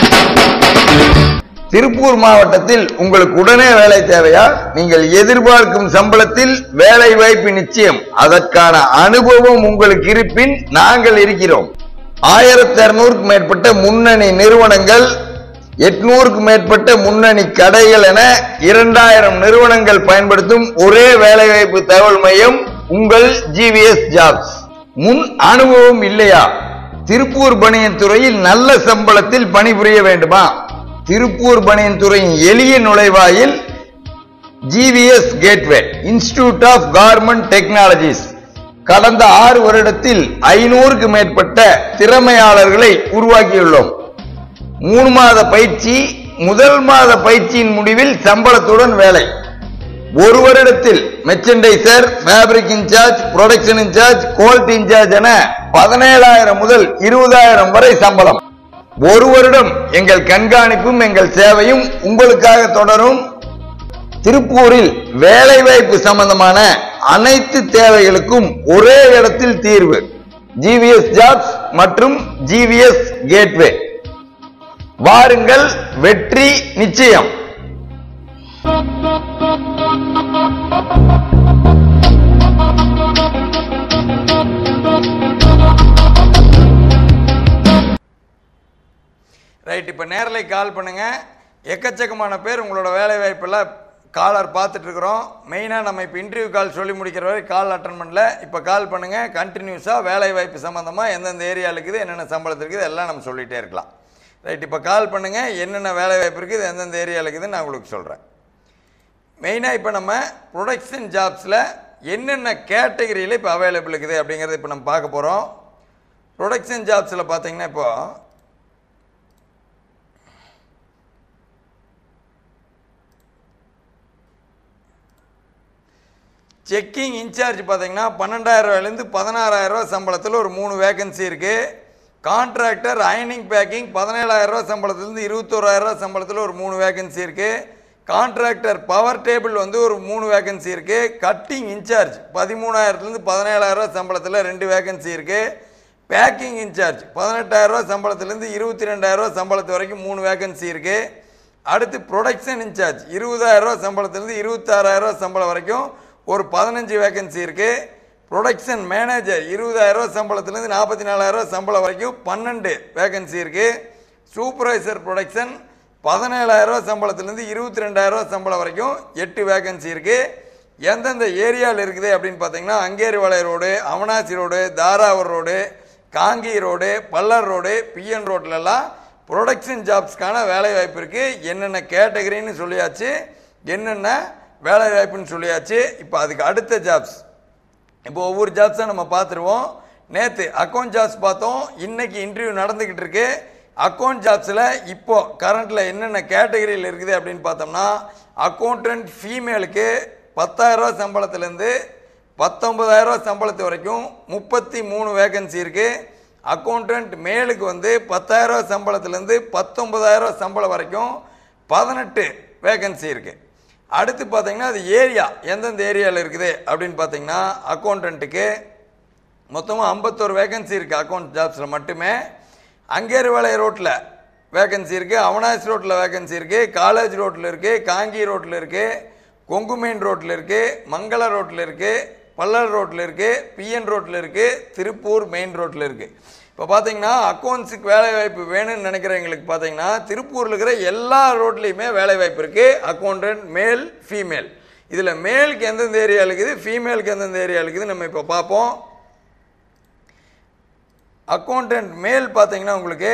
திருப்பூர் மாவட்டத்தில் உங்களுக்கு உடனே வேலை தேவையா நீங்கள் எதிர்பார்க்கும் சம்பளத்தில் வேலை வாய்ப்பு நிச்சயம் அதற்கான அனுபவம் உங்களுக்கு இருப்பின் நாங்கள் இருக்கிறோம் ஆயிரத்தி இருநூறுக்கு மேற்பட்ட முன்னணி நிறுவனங்கள் எட்நூறுக்கு மேற்பட்ட முன்னணி கடைகள் என இரண்டாயிரம் நிறுவனங்கள் பயன்படுத்தும் ஒரே வேலைவாய்ப்பு தகவல் மையம் உங்கள் ஜிவிஎஸ் ஜாப்ஸ் முன் அனுபவம் இல்லையா திருப்பூர் பணியன் துறையில் நல்ல சம்பளத்தில் பணிபுரிய வேண்டுமா திருப்பூர் பணியன் துறையின் எளிய நுழைவாயில் GVS gateway institute of garment technologies கடந்த ஆறு வருடத்தில் ஐநூறுக்கு மேற்பட்ட திறமையாளர்களை உருவாக்கியுள்ளோம் மூணு மாத பயிற்சி முதல் மாத பயிற்சியின் முடிவில் சம்பளத்துடன் வேலை ஒரு வருடத்தில் merchandiser fabric incharge production incharge quality incharge என பதினேழாயிரம் முதல் இருபதாயிரம் வரை சம்பளம் ஒரு வருடம் எங்கள் கண்காணிப்பும் எங்கள் சேவையும் உங்களுக்காக தொடரும் திருப்பூரில் வேலைவாய்ப்பு சம்பந்தமான அனைத்து தேவைகளுக்கும் ஒரே இடத்தில் தீர்வு ஜிவிஎஸ் ஜாப்ஸ் மற்றும் ஜிவிஎஸ் கேட்வே வாருங்கள் வெற்றி நிச்சயம் ரைட் இப்போ நேரலை கால் பண்ணுங்க எக்கச்சக்கமான பேர் உங்களோட வேலை வாய்ப்பெல்லாம் காலர் பார்த்துட்டு இருக்கிறோம் மெயினாக நம்ம இப்போ இன்டர்வியூ கால் சொல்லி முடிக்கிற வரை கால் அட்டன் பண்ணல இப்போ கால் பண்ணுங்கள் கண்டினியூஸாக வேலை வாய்ப்பு சம்மந்தமாக எந்தெந்த ஏரியாவில் இருக்குது என்னென்ன சம்பளத்தில் இருக்குது எல்லாம் நம்ம சொல்லிகிட்டே இருக்கலாம் ரைட் இப்போ கால் பண்ணுங்கள் என்னென்ன வேலை வாய்ப்பு இருக்குது எந்தெந்த ஏரியாவில் இருக்குதுன்னு நான் உங்களுக்கு சொல்கிறேன் மெயினாக இப்போ நம்ம ப்ரொடக்ஷன் ஜாப்ஸில் என்னென்ன கேட்டகரியில் இப்போ அவைலபிள் இருக்குது அப்படிங்கிறத இப்போ நம்ம பார்க்க போகிறோம் ப்ரொடக்ஷன் ஜாப்ஸில் பார்த்தீங்கன்னா இப்போ செக்கிங் இன்சார்ஜ் பார்த்தீங்கன்னா பன்னெண்டாயிரம் ரூபாயிலேருந்து பதினாறாயிரம் ரூபா சம்பளத்தில் ஒரு மூணு வேகன்சி இருக்குது கான்ட்ராக்டர் அயனிங் பேக்கிங் பதினேழாயிரம் ரூபா சம்பளத்துலேருந்து இருபத்தோராயிரம் ரூபா சம்பளத்தில் ஒரு மூணு வேகன்சி இருக்குது கான்ட்ராக்டர் பவர் டேபிள் வந்து ஒரு மூணு வேகன்சி இருக்குது கட்டிங் இன்சார்ஜ் பதிமூணாயிரத்துலேருந்து பதினேழாயிரம் ரூபா சம்பளத்தில் ரெண்டு வேகன்சி இருக்குது பேக்கிங் இன்சார்ஜ் பதினெட்டாயிரம் ரூபா சம்பளத்துலேருந்து இருபத்தி ரெண்டாயிரம் ரூபா சம்பளத்து வரைக்கும் மூணு வேகன்சி இருக்குது அடுத்து ப்ரொடக்ஷன் இன்சார்ஜ் இருபதாயிரம் ரூபா சம்பளத்துலேருந்து இருபத்தாறாயிரம் ரூபா சம்பளம் வரைக்கும் ஒரு பதினஞ்சு வேகன்சி இருக்குது ப்ரொடக்ஷன் மேனேஜர் இருபதாயிரம் ரூபா சம்பளத்துலேருந்து நாற்பத்தி நாலாயிரம் ரூபா சம்பளம் வரைக்கும் பன்னெண்டு வேகன்சி இருக்குது சூப்பர்வைசர் ப்ரொடக்ஷன் பதினேழாயிரம் ரூபா சம்பளத்துலேருந்து இருபத்தி ரெண்டாயிரம் ரூபா சம்பளம் வரைக்கும் எட்டு வேகன்சி இருக்குது எந்தெந்த ஏரியாவில் இருக்குது அப்படின்னு பார்த்தீங்கன்னா அங்கேரிவாளை ரோடு அவனாசி ரோடு தாராவூர் ரோடு காங்கி ரோடு பல்லர் ரோடு பிஎன் ரோட்லலாம் ப்ரொடக்ஷன் ஜாப்ஸ்க்கான வேலை வாய்ப்பு இருக்குது என்னென்ன கேட்டகரின்னு சொல்லியாச்சு என்னென்ன வேலை வாய்ப்புன்னு சொல்லியாச்சு இப்போ அதுக்கு அடுத்த ஜாப்ஸ் இப்போ ஒவ்வொரு ஜாப்ஸாக நம்ம பார்த்துருவோம் நேற்று அக்கௌண்ட் ஜாப்ஸ் பார்த்தோம் இன்னைக்கு இன்டர்வியூ நடந்துக்கிட்டு இருக்கு அக்கௌண்ட் ஜாப்ஸில் இப்போ கரண்ட்டில் என்னென்ன கேட்டகரியில் இருக்குது அப்படின்னு பார்த்தோம்னா அக்கௌண்டன்ட் ஃபீமேலுக்கு பத்தாயிரரூவா சம்பளத்துலேருந்து பத்தொன்பதாயிரரூவா சம்பளத்து வரைக்கும் முப்பத்தி மூணு வேகன்சி இருக்குது அக்கௌண்டன்ட் மேலுக்கு வந்து பத்தாயிரரூவா சம்பளத்துலேருந்து பத்தொன்பதாயிரரூவா சம்பளம் வரைக்கும் பதினெட்டு வேகன்சி இருக்குது அடுத்து பார்த்தீங்கன்னா அது ஏரியா எந்தெந்த ஏரியாவில் இருக்குது அப்படின்னு பார்த்தீங்கன்னா அக்கௌண்டண்ட்டுக்கு மொத்தமாக ஐம்பத்தோரு வேகன்சி இருக்குது அக்கௌண்ட் ஜாப்ஸில் மட்டுமே அங்கேருவாளை ரோட்டில் வேகன்சி இருக்குது அவனாசி ரோட்டில் வேகன்சி இருக்குது காலேஜ் ரோட்டில் இருக்குது காங்கி ரோட்டில் இருக்குது கொங்குமேன் ரோட்டில் இருக்குது மங்கள ரோட்டில் இருக்குது பல்லர் ரோட்டில் இருக்குது பிஎன் ரோட்டில் இருக்குது திருப்பூர் மெயின் ரோட்டில் இருக்குது இப்போ பார்த்தீங்கன்னா அக்கௌண்ட்ஸுக்கு வேலை வாய்ப்பு வேணும்னு நினைக்கிறவங்களுக்கு பார்த்தீங்கன்னா திருப்பூரில் இருக்கிற எல்லா ரோட்லேயுமே வேலை வாய்ப்பு இருக்குது அக்கௌண்டன்ட் மேல் ஃபீமேல் இதில் மேலுக்கு எந்தெந்த ஏரியா இருக்குது ஃபீமேலுக்கு எந்தெந்த ஏரியா இருக்குது நம்ம இப்போ பார்ப்போம் அக்கௌண்டன்ட் மேல் பார்த்தீங்கன்னா உங்களுக்கு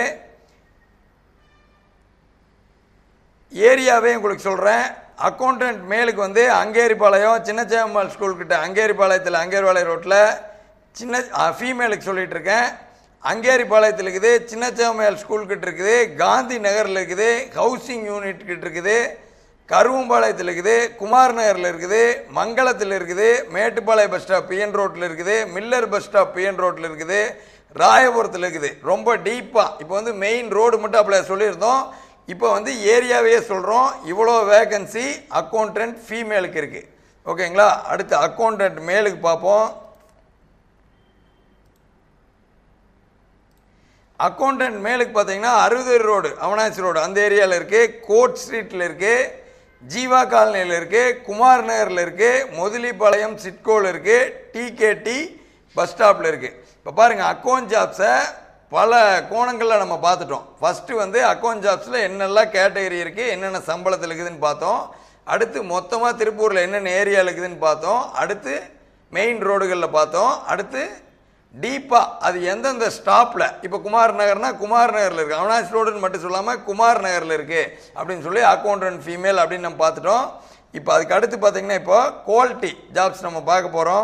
ஏரியாவே உங்களுக்கு சொல்கிறேன் அக்கௌண்டன்ட் மேலுக்கு வந்து அங்கேரிபாளையம் சின்னச்சேம்மாள் ஸ்கூல்கிட்ட அங்கேரிபாளையத்தில் அங்கேரிபாளையம் ரோட்டில் சின்ன ஃபீமேலுக்கு சொல்லிட்டு இருக்கேன் அங்கேரிபாளையத்தில் இருக்குது சின்னச்சேம்மாள் ஸ்கூல்கிட்ட இருக்குது காந்தி நகரில் இருக்குது ஹவுசிங் யூனிட் கிட்ட இருக்குது கருவம்பாளையத்தில் இருக்குது குமார் நகரில் இருக்குது மங்களத்தில் இருக்குது மேட்டுப்பாளையம் பஸ் ஸ்டாப் பிஎன் ரோட்டில் இருக்குது மில்லர் பஸ் ஸ்டாப் பிஎன் ரோட்டில் இருக்குது ராயபுரத்தில் இருக்குது ரொம்ப டீப்பாக இப்போ வந்து மெயின் ரோடு மட்டும் அப்ளை சொல்லியிருந்தோம் இப்போ வந்து ஏரியாவே சொல்கிறோம் இவ்வளோ வேகன்சி அக்கௌண்டன்ட் ஃபீமேலுக்கு இருக்குது ஓகேங்களா அடுத்து அக்கௌண்டன்ட் மேலுக்கு பார்ப்போம் அக்கௌண்டன்ட் மேலுக்கு பார்த்தீங்கன்னா அறுபது ரோடு அவனாசி ரோடு அந்த ஏரியாவில் இருக்குது கோட் ஸ்ட்ரீட்டில் இருக்குது ஜீவா காலனியில் இருக்குது குமார் நகரில் இருக்குது முதலிப்பாளையம் சிட்கோவில் இருக்குது டிகேடி பஸ் ஸ்டாப்பில் இருக்குது இப்போ பாருங்கள் அக்கௌண்ட் ஜாப்ஸை பல கோணங்களில் நம்ம பார்த்துட்டோம் ஃபஸ்ட்டு வந்து அக்கௌண்ட் ஜாப்ஸில் என்னெல்லாம் கேட்டகரி இருக்குது என்னென்ன சம்பளத்தில் இருக்குதுன்னு பார்த்தோம் அடுத்து மொத்தமாக திருப்பூரில் என்னென்ன ஏரியா இருக்குதுன்னு பார்த்தோம் அடுத்து மெயின் ரோடுகளில் பார்த்தோம் அடுத்து டீப்பாக அது எந்தெந்த ஸ்டாப்பில் இப்போ குமார் நகர்னா குமார் நகரில் இருக்குது அவனாசி ரோடுன்னு மட்டும் சொல்லாமல் குமார் நகரில் இருக்குது அப்படின்னு சொல்லி அக்கௌண்டன்ட் ஃபீமேல் அப்படின்னு நம்ம பார்த்துட்டோம் இப்போ அதுக்கு அடுத்து பார்த்தீங்கன்னா இப்போ குவாலிட்டி ஜாப்ஸ் நம்ம பார்க்க போகிறோம்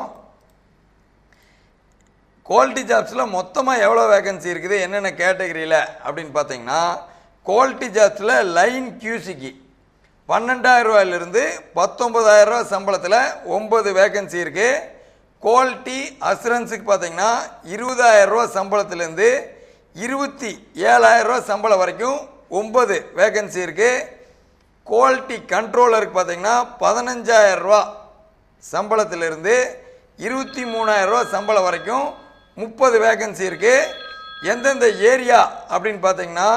குவாலிட்டி ஜாப்ஸில் மொத்தமாக எவ்வளோ வேகன்சி இருக்குது என்னென்ன கேட்டகரியில் அப்படின்னு பார்த்தீங்கன்னா குவாலிட்டி ஜாப்ஸில் லைன் கியூசிக்கு பன்னெண்டாயிரம் ரூபாயிலிருந்து பத்தொன்பதாயிரம் ரூபாய் சம்பளத்தில் ஒன்பது வேகன்சி இருக்குது குவாலிட்டி அசுரன்ஸுக்கு பார்த்தீங்கன்னா இருபதாயிரம் ரூபா சம்பளத்துலேருந்து இருபத்தி ஏழாயிரம் ரூபா சம்பளம் வரைக்கும் ஒன்பது வேகன்சி இருக்குது குவாலிட்டி கண்ட்ரோலருக்கு பார்த்தீங்கன்னா பதினஞ்சாயிரம் ரூபா சம்பளத்திலிருந்து இருபத்தி மூணாயிரம் ரூபா சம்பளம் வரைக்கும் முப்பது வேகன்சி இருக்குது எந்தெந்த ஏரியா அப்படின்னு பார்த்தீங்கன்னா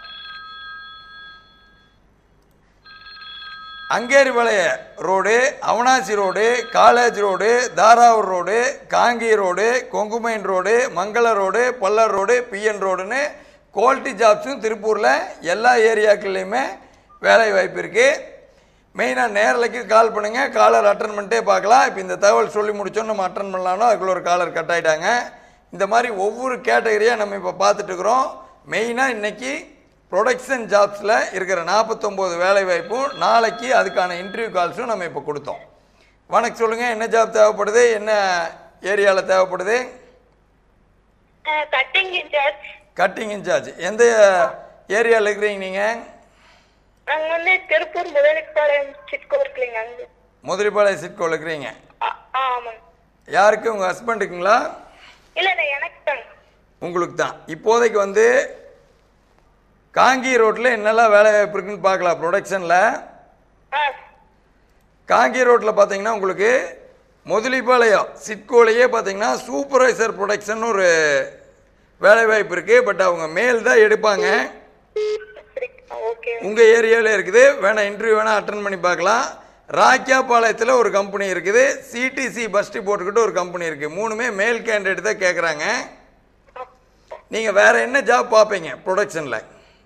அங்கேரிபாளைய road Avanashi road college road தாராவூர் ரோடு காங்கி ரோடு கொங்குமைன் ரோடு மங்கள ரோடு பல்லர் ரோடு பிஎன் ரோடுன்னு குவாலிட்டி ஜாப்ஸும் திருப்பூரில் எல்லா ஏரியாக்கள்லையுமே வேலை வாய்ப்பு இருக்குது மெயினாக நேரலைக்கு கால் பண்ணுங்கள் காலர் அட்டன் பண்ணிட்டே பார்க்கலாம் இப்போ இந்த தகவல் சொல்லி முடிச்சோன்னு நம்ம அட்டன் பண்ணலாம்னா அதுக்குள்ள ஒரு காலர் கட் ஆயிட்டாங்க இந்த மாதிரி ஒவ்வொரு கேட்டகரியாக நம்ம இப்போ பார்த்துட்டு இருக்கிறோம் மெயினாக இன்னைக்கு ப்ரொடக்ஷன் ஜாப்ஸில் இருக்கிற நாற்பத்தொம்போது வேலை வாய்ப்பும் நாளைக்கு அதுக்கான இன்டர்வியூ கால்ஸும் நம்ம இப்போ கொடுத்தோம் வணக்கம் சொல்லுங்கள் என்ன ஜாப் தேவைப்படுது என்ன ஏரியாவில் தேவைப்படுது கட்டிங் இன்சார்ஜ் கட்டிங் இன்சார்ஜ் எந்த ஏரியாவில் இருக்கிறீங்க நீங்கள் நாங்க வந்து திருப்பூர் முதலிப்பாளையம் சிட்கோ இருக்குல்லைங்க அங்க முதலிப்பாளைய சிட்கோவில் இருக்கிறீங்க ஆ- ஆமாங்க யாருக்கு உங்கள் ஹஸ்பண்டுக்குங்களா இல்ல இல்ல எனக்கு தான் உங்களுக்கு தான் இப்போதைக்கு வந்து காங்கி ரோட்டில் என்னெல்லாம் வேலை வாய்ப்பு இருக்குன்னு பார்க்கலாம் ப்ரொடக்ஷனில் ஆ காங்கி ரோட்டில் பார்த்தீங்கன்னா உங்களுக்கு முதலிப்பாளையம் சிட்கோலையே பார்த்தீங்கன்னா சூப்பர்வைசர் ப்ரொடக்ஷன் ஒரு வேலை வாய்ப்பு இருக்குது பட் அவங்க மேல் தான் எடுப்பாங்க சரி ஓகே உங்கள் ஏரியாவில் இருக்குது வேணால் இன்டர்வியூ வேணால் அட்டன் பண்ணி பார்க்கலாம் ராக்கியாபாளையத்தில் ஒரு கம்பெனி இருக்குது சிடிசி பஸ் டிப்போட்டுக்கிட்ட ஒரு கம்பெனி இருக்குது மூணுமே மேல் கேண்டிடேட் தான் கேட்குறாங்க நீங்கள் வேறு என்ன ஜாப் பார்ப்பீங்க ப்ரொடக்ஷனில்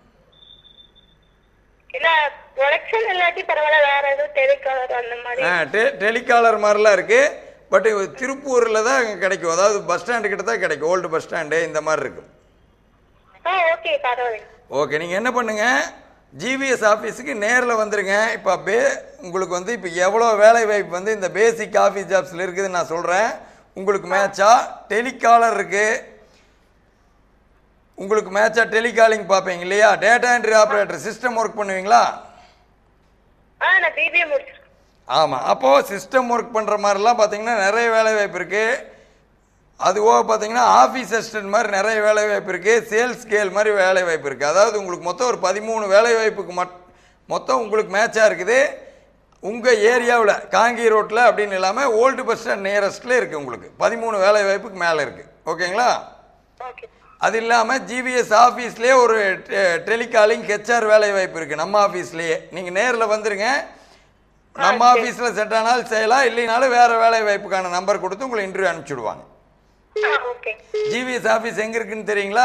இல்ல ப்ரொடக்ஷன் இல்லாட்டி பரவாயில்ல வேற எதுவும் டெலிகாலர் அந்த மாதிரி ஆ டெ டெலிகாலர் மாதிரிலாம் இருக்குது பட் திருப்பூரில் தான் அங்கே கிடைக்கும் அதாவது பஸ் ஸ்டாண்டு கிட்ட தான் கிடைக்கும் ஓல்டு பஸ் ஸ்டாண்டு இந்த மாதிரி இருக்கும் ஆ ஓகே பரவாயில்ல ஓகே நீங்கள் என்ன பண்ணுங்க ஜிவிஎஸ் ஆஃபீஸுக்கு நேரில் வந்துருங்க இப்போ பே உங்களுக்கு வந்து இப்போ எவ்வளோ வேலை வாய்ப்பு வந்து இந்த பேசிக் ஆஃபீஸ் ஜாப்ஸில் இருக்குதுன்னு நான் சொல்கிறேன் உங்களுக்கு மேட்சா டெலிகாலர் இருக்குது உங்களுக்கு மேட்சா டெலிகாலிங் பார்ப்பீங்க இல்லையா data entry operator system work பண்ணுவீங்களா ஆ நான் பிபிஏ முடிச்சிருக்கேன் ஆமாம் அப்போது சிஸ்டம் ஒர்க் பண்ணுற மாதிரிலாம் பார்த்தீங்கன்னா நிறைய வேலை வாய்ப்பு இருக்குது அதுபோக பார்த்தீங்கன்னா ஆஃபீஸ் அசிஸ்டன்ட் மாதிரி நிறைய வேலை வாய்ப்பு இருக்குது சேல்ஸ் ஸ்கேல் மாதிரி வேலை வாய்ப்பு இருக்குது அதாவது உங்களுக்கு மொத்தம் ஒரு பதிமூணு வேலை வாய்ப்புக்கு மட் மொத்தம் உங்களுக்கு மேட்சாக இருக்குது உங்கள் ஏரியாவில் காங்கி ரோட்டில் அப்படின்னு இல்லாமல் ஓல்டு பஸ் ஸ்டாண்ட் நியரஸ்ட்டில் இருக்குது உங்களுக்கு பதிமூணு வேலை வாய்ப்புக்கு மேலே இருக்குது ஓகேங்களா ஓகே அது இல்லாமல் ஜிவிஎஸ் ஆஃபீஸ்லேயே ஒரு டெலிகாலிங் ஹெச்ஆர் வேலை வாய்ப்பு இருக்குது நம்ம ஆஃபீஸ்லேயே நீங்கள் நேரில் வந்துருங்க நம்ம ஆஃபீஸில் செட் ஆனாலும் செய்யலாம் இல்லைனாலும் வேறு வேலை வாய்ப்புக்கான நம்பர் கொடுத்து உங்களை இன்டர்வியூ அனுப்பிச்சுடுவாங்க ஆ ஓகே ஜிவிஎஸ் ஆஃபீஸ் எங்கே இருக்குன்னு தெரியுங்களா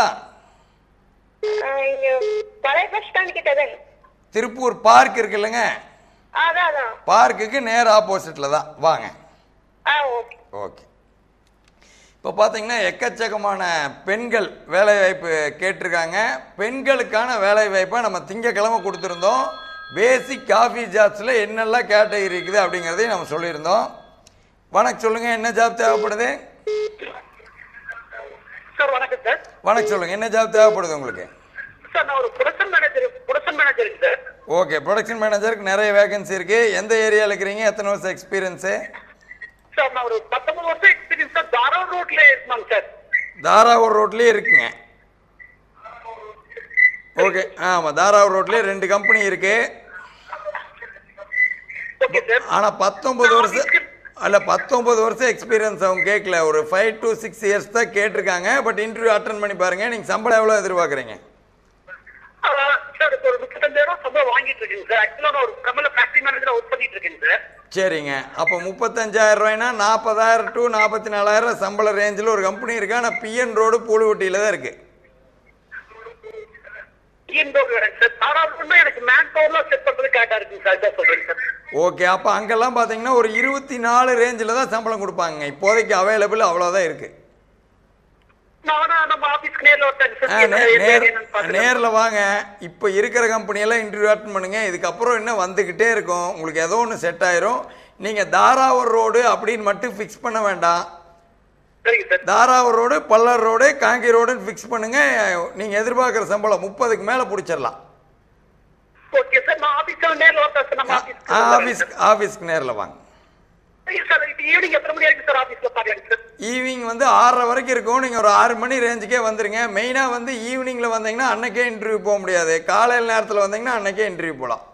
இங்க பழைய பஸ் ஸ்டாண்ட் கிட்ட தான் திருப்பூர் பார்க் இருக்கு இல்லைங்க அதான் அதான் பார்க்குக்கு நேர் ஆப்போசிட்டில் தான் வாங்க ஆ ஓகே ஓகே இப்போ பார்த்தீங்கன்னா எக்கச்சக்கமான பெண்கள் வேலைவாய்ப்பு கேட்டிருக்காங்க பெண்களுக்கான வேலைவாய்ப்பை நம்ம திங்கக்கிழமை கொடுத்துருந்தோம் பேசிக் காஃபி ஜாப்ஸில் என்னெல்லாம் கேட்டகரி இருக்குது அப்படிங்கிறதையும் நம்ம சொல்லியிருந்தோம் வணக்கம் சொல்லுங்கள் என்ன ஜாப் தேவைப்படுது சார் வணக்கம் சார் வணக்கம் சொல்லுங்கள் என்ன ஜாப் தேவைப்படுது உங்களுக்கு சார் நான் ஒரு ப்ரொடக்ஷன் மேனேஜர் ப்ரொடக்ஷன் மேனேஜருங்க சார் ஓகே ப்ரொடக்ஷன் மேனேஜருக்கு நிறைய வேகன்சி இருக்குது எந்த ஏரியாவில் இருக்கிறீங்க எத்தனை வருஷம் எக்ஸ்பீரியன்ஸு சார் நான் ஒரு பத்தொன்பது வருஷம் எக்ஸ்பீரியன்ஸ் சார் தாராவூர் ரோட்ல இருந்தாங்க சார் தாராவூர் ரோட்லேயே இருக்குங்க ஓகே ஆமாம் தாராவூர் ரோட்லேயே ரெண்டு கம்பெனி இருக்குது ஓகே சார் ஆனால் பத்தொன்பது வருஷம் அல்ல பத்தொன்பது வருஷம் எக்ஸ்பீரியன்ஸ் அவங்க கேட்கல ஒரு ஃபைவ் டு சிக்ஸ் இயர்ஸ் தான் கேட்டிருக்காங்க பட் இன்டர்வியூ அட்டன் பண்ணி பாருங்க நீங்கள் சம்பளம் எவ்வளோ எதிர்பார்க்குறீங்க சார் இப்போ ஒரு முப்பத்தஞ்சாயிரம் சம்பளம் வாங்கிட்டு இருக்கேங்க சார் ஆக்சுவலாக நான் ஒரு கம்பெனில ஃபேக்டரி மேனேஜரா ஒர்க் பண்ணிட்டு இருக்கேங்க சார் சரிங்க அப்போ முப்பத்தஞ்சாயிரம் ரூபாய்னா நாற்பதாயிரம் டு நாற்பத்தி நாலாயிரம் சம்பள ரேஞ்சில் ஒரு கம்பெனி இருக்கு ஆனால் பிஎன் ரோடு பூலுவட்டியில் தான் இருக்குது இண்டோர் வேறங்க சார் தாராவூர்னா எனக்கு மேன் பவர்லாம் செட் பண்றது கரெக்டா இருக்குங்க சார் இதான் சொல்றேங்க சார் ஓகே அப்போ அங்கெல்லாம் பார்த்தீங்கன்னா ஒரு இருபத்தி நாலு ரேஞ்சில் தான் சம்பளம் கொடுப்பாங்க இப்போதைக்கு அவைலபிள் அவ்வளோதான் இருக்குது நானா நம்ம ஆபீஸ்க்கு நேர்ல வரட்டாங்க ஆ, சார் நே- என்ன நேர் என்னன்னு பார்த்துட்டு. நேரில் வாங்க இப்போ இருக்கிற கம்பெனியெல்லாம் இன்டர்வியூ அட்டன் பண்ணுங்க இதுக்கப்புறம் இன்னும் வந்துக்கிட்டே இருக்கும் உங்களுக்கு ஏதோ ஒன்று செட் ஆயிரும் நீங்கள் தாராவூர் ரோடு அப்படின்னு மட்டும் ஃபிக்ஸ் பண்ண வேண்டாம் சரிங்க சார் தாராவூர் ரோடு பல்லர் ரோடு காங்கி ரோடுன்னு ஃபிக்ஸ் பண்ணுங்க நீங்கள் எதிர்பார்க்குற சம்பளம் முப்பதுக்கு மேலே பிடிச்சிடலாம் ஓகே சார் நான் ஆபீஸ்க்கு நேர்ல வரட்டா சார் நம்ம ஆபீஸ்க்கு ஆஃபீஸ்க்கு ஆஃபீஸ்க்கு நேரில் வாங்க சரிங்க சார் இப்போ ஈவினிங் எத்தனை மணி வரைக்கும் சார் ஆபீஸ்ல பாக்கலாங்க சார் ஈவினிங் வந்து ஆறரை வரைக்கும் இருக்கும் நீங்கள் ஒரு ஆறு மணி ரேஞ்சுக்கே வந்துருங்க மெயினாக வந்து ஈவினிங்கில் வந்தீங்கன்னா அன்னைக்கே இன்டர்வியூ போக முடியாது காலையில் நேரத்தில் வந்தீங்கன்னா அன்னைக்கே இன்டர்வியூ போகலாம்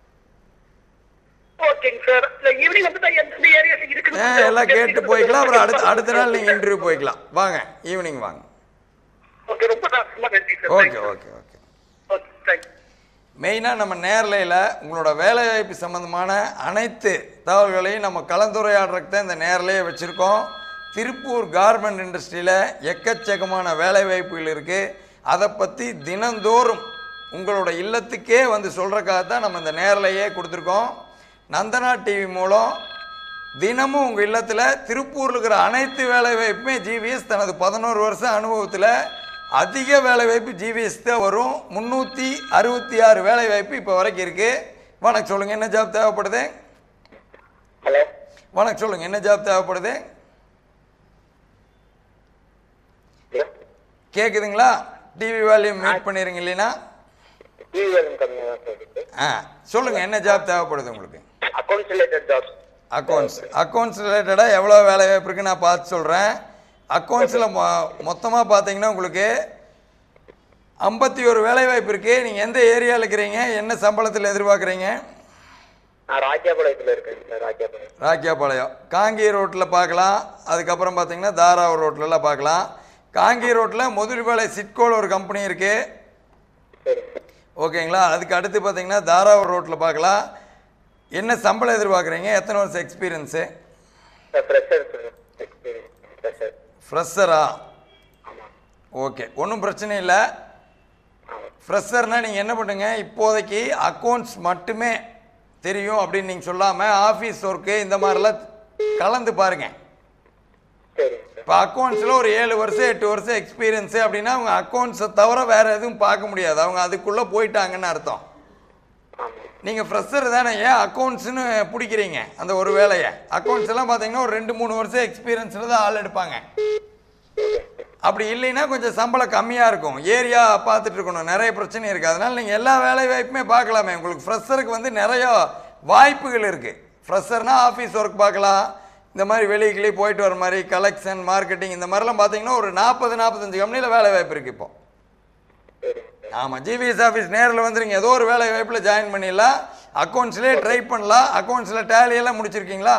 ஓகேங்க சார் இல்ல ஈவினிங் வந்து நான் எந்த ஏரியா இருக்குது ஆ எல்லாம் கேட்டு போய்க்கலாம் அப்புறம் அடுத்த அடுத்த நாள் நீங்கள் இன்டர்வியூ போய்க்கலாம் வாங்க ஈவினிங் வாங்க ஓகே ரொம்ப ரொம்ப நன்றி sir okay okay okay okay thank you மெயினாக நம்ம நேரலையில் உங்களோட வேலைவாய்ப்பு சம்மந்தமான அனைத்து தகவல்களையும் நம்ம கலந்துரையாடுறதுக்கு தான் இந்த நேரலையே வச்சுருக்கோம் திருப்பூர் கார்மெண்ட் இண்டஸ்ட்ரியில் எக்கச்சக்கமான வேலைவாய்ப்புகள் இருக்குது அதை பற்றி தினந்தோறும் உங்களோட இல்லத்துக்கே வந்து சொல்கிறக்காக தான் நம்ம இந்த நேரலையே கொடுத்துருக்கோம் நந்தனா டிவி மூலம் தினமும் உங்கள் இல்லத்தில் திருப்பூரில் இருக்கிற அனைத்து வேலைவாய்ப்புமே ஜிவிஎஸ் தனது பதினோரு வருஷம் அனுபவத்தில் அதிக வேலைவாய்ப்பு ஜிவிஎஸ் தான் வரும் முந்நூற்றி அறுபத்தி ஆறு வேலைவாய்ப்பு இப்போ வரைக்கும் இருக்குது வணக்கம் சொல்லுங்கள் என்ன ஜாப் தேவைப்படுது ஹலோ வணக்கம் சொல்லுங்கள் என்ன ஜாப் தேவைப்படுது கேட்குதுங்களா டிவி வேல்யூம் மீட் பண்ணிடுங்க இல்லைன்னா டிவி வேலும் கம்மியாக தான் சார் இருக்கு ஆ சொல்லுங்கள் என்ன ஜாப் தேவைப்படுது உங்களுக்கு accounts related jobs accounts accounts ரிலேட்டடாக எவ்வளோ வேலை வாய்ப்பு இருக்குன்னு நான் பார்த்து சொல்கிறேன் அக்கௌண்ட்ஸில் மொ மொத்தமாக பார்த்தீங்கன்னா உங்களுக்கு ஐம்பத்தி ஒரு வேலை வாய்ப்பு இருக்குது நீங்கள் எந்த ஏரியாவில் இருக்கிறீங்க என்ன சம்பளத்தில் எதிர்பார்க்குறீங்க நான் ராஜ்யாபாளையத்தில் இருக்கேன் சார் ராஜ்யாபாளையம் ராக்கியாபாளையம் காங்கி ரோட்டில் பார்க்கலாம் அதுக்கப்புறம் பார்த்தீங்கன்னா தாராவூர் ரோட்லலாம் பார்க்கலாம் காங்கி ரோட்டில் முதல்வேலை சிட்கோல் ஒரு கம்பெனி இருக்குது சரி ஓகேங்களா அதுக்கு அடுத்து பார்த்தீங்கன்னா தாராவூர் ரோட்டில் பார்க்கலாம் என்ன சம்பளம் எதிர்பார்க்குறீங்க எத்தனை வருஷம் experience sir fresher sir experience fresher ஃப்ரெஷரா ஆமாம் ஓகே ஒன்றும் பிரச்சனை இல்லை ஆமாம் ஃப்ரெஷர்னா நீங்கள் என்ன பண்ணுங்க இப்போதைக்கு அக்கௌண்ட்ஸ் மட்டுமே தெரியும் அப்படின்னு நீங்கள் சொல்லாமல் ஆஃபீஸ் ஒர்க்கு இந்த மாதிரிலாம் கலந்து பாருங்கள் சரிங்க சார் இப்போ அக்கௌண்ட்ஸில் ஒரு ஏழு வருஷம் எட்டு வருஷம் எக்ஸ்பீரியன்ஸு அப்படின்னா அவங்க அக்கௌண்ட்ஸை தவிர வேறு எதுவும் பார்க்க முடியாது அவங்க அதுக்குள்ளே போயிட்டாங்கன்னு அர்த்தம் ஆமாம் நீங்கள் ஃப்ரெஷர் தானே ஏன் அக்கௌண்ட்ஸ்னு பிடிக்கிறீங்க அந்த ஒரு வேலையை அக்கௌண்ட்ஸ் எல்லாம் பார்த்தீங்கன்னா ஒரு ரெண்டு மூணு வருஷம் எக்ஸ்பீரியன்ஸில் தான் ஆள் எடுப்பாங்க அப்படி இல்லைன்னா கொஞ்சம் சம்பளம் கம்மியாக இருக்கும் ஏரியா பார்த்துட்டு இருக்கணும் நிறைய பிரச்சனை இருக்குது அதனால் நீங்கள் எல்லா வேலை வாய்ப்புமே பார்க்கலாமே உங்களுக்கு ஃப்ரெஷருக்கு வந்து நிறைய வாய்ப்புகள் இருக்குது ஃப்ரெஷர்னா ஆஃபீஸ் ஒர்க் பார்க்கலாம் இந்த மாதிரி வெளியே போயிட்டு வர மாதிரி கலெக்ஷன் மார்க்கெட்டிங் இந்த மாதிரிலாம் பார்த்தீங்கன்னா ஒரு நாற்பது நாற்பத்தஞ்சு கம்பெனியில் வேலை வாய்ப்பு இருக்குது இப்போ சரிங்க சார் ஆமாம் ஜிபிஎஸ் ஆஃபீஸ் நேரில் வந்துருங்க ஏதோ ஒரு வேலை வாய்ப்பில் ஜாயின் பண்ணிடலாம் அக்கௌண்ட்ஸ்லேயே ட்ரை பண்ணலாம் அக்கௌண்ட்ஸில் டேலியெல்லாம் முடிச்சிருக்கீங்களா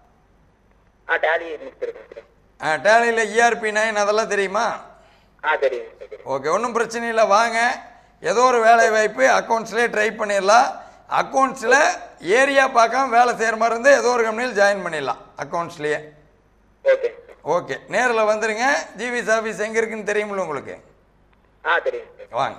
ஆ டேலி முடிச்சிருக்கேன் சார் ஆ டேலியில் இஆர்பி நைன் அதெல்லாம் தெரியுமா ஆ தெரியுங்க சார் தெரியும் ஓகே ஒன்றும் பிரச்சனை இல்லை வாங்க ஏதோ ஒரு வேலை வாய்ப்பு அக்கௌண்ட்ஸ்லேயே ட்ரை பண்ணிடலாம் அக்கௌண்ட்ஸில் ஏரியா பார்க்காம வேலை செய்கிற மாதிரி இருந்தால் ஏதோ ஒரு கம்பெனியில் ஜாயின் பண்ணிடலாம் அக்கௌண்ட்ஸ்லேயே ஓகேங்க சார் ஓகே நேரில் வந்துருங்க ஜிவிஎஸ் ஆஃபீஸ் எங்கே இருக்குன்னு தெரியுமில்ல உங்களுக்கு ஆ தெரியுங்க சார் வாங்க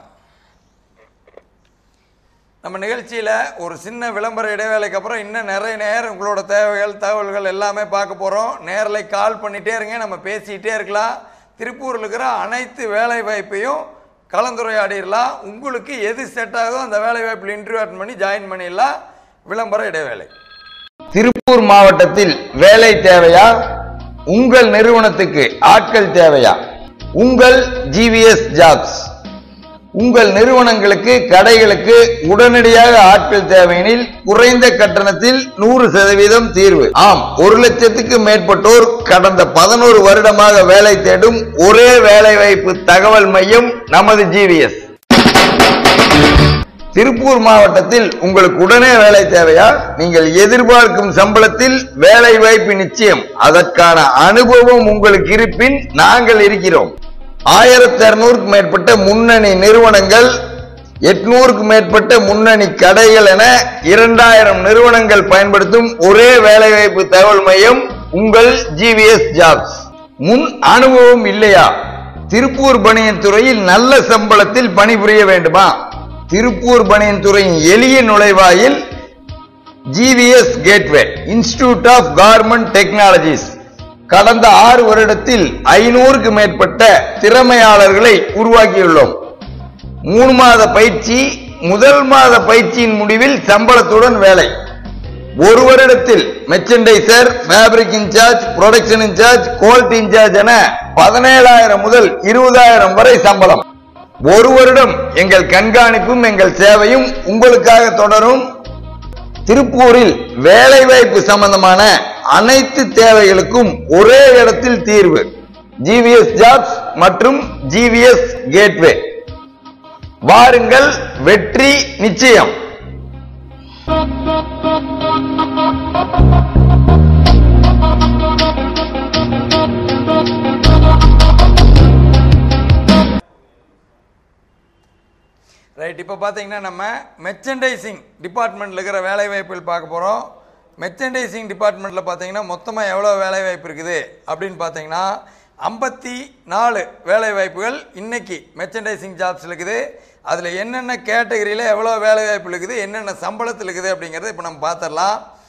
நம்ம நிகழ்ச்சியில் ஒரு சின்ன விளம்பர இடைவேளைக்கு அப்புறம் இன்னும் நிறைய நேரம் உங்களோட தேவைகள் தகவல்கள் எல்லாமே பார்க்க போகிறோம் நேரில் கால் பண்ணிகிட்டே இருங்க நம்ம பேசிக்கிட்டே இருக்கலாம் திருப்பூரில் இருக்கிற அனைத்து வேலை வாய்ப்பையும் கலந்துரையாடிடலாம் உங்களுக்கு எது செட் ஆகுதோ அந்த வேலை வாய்ப்பில் இன்டர்வியூ அட்டன் பண்ணி ஜாயின் பண்ணிடலாம் விளம்பர இடைவேளை திருப்பூர் மாவட்டத்தில் வேலை தேவையா உங்கள் நிறுவனத்துக்கு ஆட்கள் தேவையா உங்கள் ஜிவிஎஸ் ஜாப்ஸ் உங்கள் நிறுவனங்களுக்கு கடைகளுக்கு உடனடியாக ஆட்கள் தேவையெனில் குறைந்த கட்டணத்தில் நூறு சதவீதம் தீர்வு ஆம் ஒரு லட்சத்துக்கு மேற்பட்டோர் கடந்த பதினோரு வருடமாக வேலை தேடும் ஒரே வேலைவாய்ப்பு தகவல் மையம் நமது ஜிவிஎஸ் திருப்பூர் மாவட்டத்தில் உங்களுக்கு உடனே வேலை தேவையா நீங்கள் எதிர்பார்க்கும் சம்பளத்தில் வேலை வாய்ப்பு நிச்சயம் அதற்கான அனுபவம் உங்களுக்கு இருப்பின் நாங்கள் இருக்கிறோம் ஆயிரத்தி இருநூறுக்கு மேற்பட்ட முன்னணி நிறுவனங்கள் எட்நூறுக்கு மேற்பட்ட முன்னணி கடைகள் என இரண்டாயிரம் நிறுவனங்கள் பயன்படுத்தும் ஒரே வேலைவாய்ப்பு தகவல் மையம் உங்கள் ஜிவிஎஸ் ஜாப்ஸ் முன் அனுபவம் இல்லையா திருப்பூர் பணியன் துறையில் நல்ல சம்பளத்தில் பணிபுரிய வேண்டுமா திருப்பூர் பணியன் துறையின் எளிய நுழைவாயில் GVS gateway institute of garment technologies கடந்த ஆறு வருடத்தில் ஐநூறுக்கு மேற்பட்ட திறமையாளர்களை உருவாக்கியுள்ளோம் மூணு மாத பயிற்சி முதல் மாத பயிற்சியின் முடிவில் சம்பளத்துடன் வேலை ஒரு வருடத்தில் merchandiser fabric incharge production incharge quality incharge என பதினேழாயிரம் முதல் இருபதாயிரம் வரை சம்பளம் ஒரு வருடம் எங்கள் கண்காணிப்பும் எங்கள் சேவையும் உங்களுக்காக தொடரும் திருப்பூரில் வேலைவாய்ப்பு சம்பந்தமான அனைத்து தேவைகளுக்கும் ஒரே இடத்தில் தீர்வு ஜிவிஎஸ் ஜாப்ஸ் மற்றும் ஜிவிஎஸ் கேட்வே வாருங்கள் வெற்றி நிச்சயம் ரைட் இப்போ பார்த்தீங்கன்னா நம்ம மெர்ச்சன்டைசிங் டிபார்ட்மெண்ட்டில் இருக்கிற வேலை வாய்ப்புகள் பார்க்க போகிறோம் மெர்ச்சன்டைசிங் டிபார்ட்மெண்ட்டில் பார்த்தீங்கன்னா மொத்தமாக எவ்வளோ வேலை வாய்ப்பு இருக்குது அப்படின்னு பார்த்தீங்கன்னா ஐம்பத்தி நாலு வேலை வாய்ப்புகள் இன்னைக்கு மெர்ச்சன்டைசிங் ஜாப்ஸ் இருக்குது அதில் என்னென்ன கேட்டகரியில் எவ்வளோ வேலை வாய்ப்பு இருக்குது என்னென்ன சம்பளத்தில் இருக்குது அப்படிங்கிறத இப்போ நம்ம பார்த்துடலாம்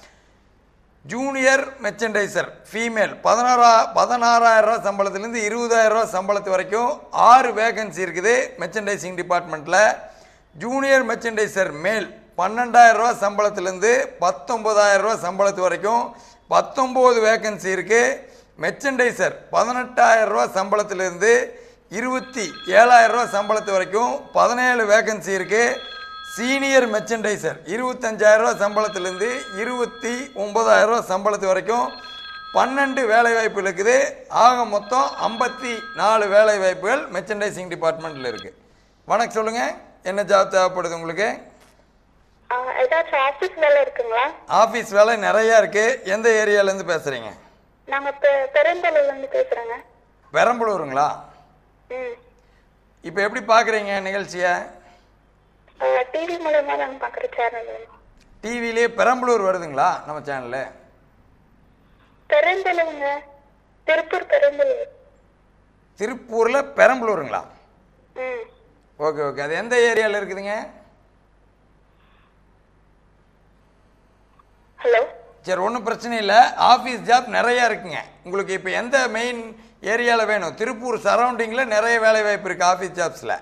ஜூனியர் மெர்ச்சன்டைசர் ஃபீமேல் பதினாறா பதினாறாயிரம் ரூபா சம்பளத்துலேருந்து இருபதாயிரம் ரூபா சம்பளத்து வரைக்கும் ஆறு வேகன்சி இருக்குது மெர்ச்சன்டைசிங் டிபார்ட்மெண்ட்டில் ஜூனியர் மெர்ச்சன்டைசர் மேல் பன்னெண்டாயிரம் ரூபா சம்பளத்துலேருந்து பத்தொம்பதாயிரம் ரூபா சம்பளத்து வரைக்கும் பத்தொம்போது வேகன்சி இருக்குது மெர்ச்சன்டைசர் பதினெட்டாயிரம் ரூபா சம்பளத்துலேருந்து இருபத்தி ஏழாயிரம் ரூபா சம்பளத்து வரைக்கும் பதினேழு வேகன்சி இருக்குது சீனியர் மெர்ச்சன்டைசர் இருபத்தஞ்சாயிரம் ரூபா சம்பளத்துலேருந்து இருபத்தி ஒம்பதாயிரம் ரூபா சம்பளத்து வரைக்கும் பன்னெண்டு வேலை வாய்ப்புகள் இருக்குது ஆக மொத்தம் ஐம்பத்தி நாலு வேலை வாய்ப்புகள் மெர்ச்சன்டைசிங் டிபார்ட்மெண்ட்டில் இருக்குது வணக்கம் சொல்லுங்கள் என்ன ஜாப் தேவைப்படுது உங்களுக்கு ஆ, ஏதாச்சும் ஆஃபீஸ் வேலை இருக்குங்களா ஆஃபீஸ் வேலை நிறையா இருக்குது எந்த ஏரியாலேருந்து பேசுகிறீங்க நாங்க பெ- பெருந்தலையில இருந்து பேசுறேங்க பெரம்பலூருங்களா ம் இப்போ எப்படி பார்க்குறீங்க நிகழ்ச்சியை டிவி மூலமா நாங்க பாக்குற சேனல் டிவிலே பெரம்பலூர் வருதுங்களா நம்ம சேனலில் பெருந்தலைங்க திருப்பூர் பெருந்தலை திருப்பூரில் பெரம்பலூருங்களா ம் ஓகே ஓகே அது எந்த ஏரியாவில் இருக்குதுங்க ஹலோ சரி ஒன்றும் பிரச்சனை இல்லை ஆஃபீஸ் ஜாப் நிறையா இருக்குங்க உங்களுக்கு இப்போ எந்த மெயின் ஏரியாவில் வேணும் திருப்பூர் சரௌண்டிங்கில் நிறைய வேலை வாய்ப்பு இருக்குது ஆஃபீஸ் ஜாப்ஸில்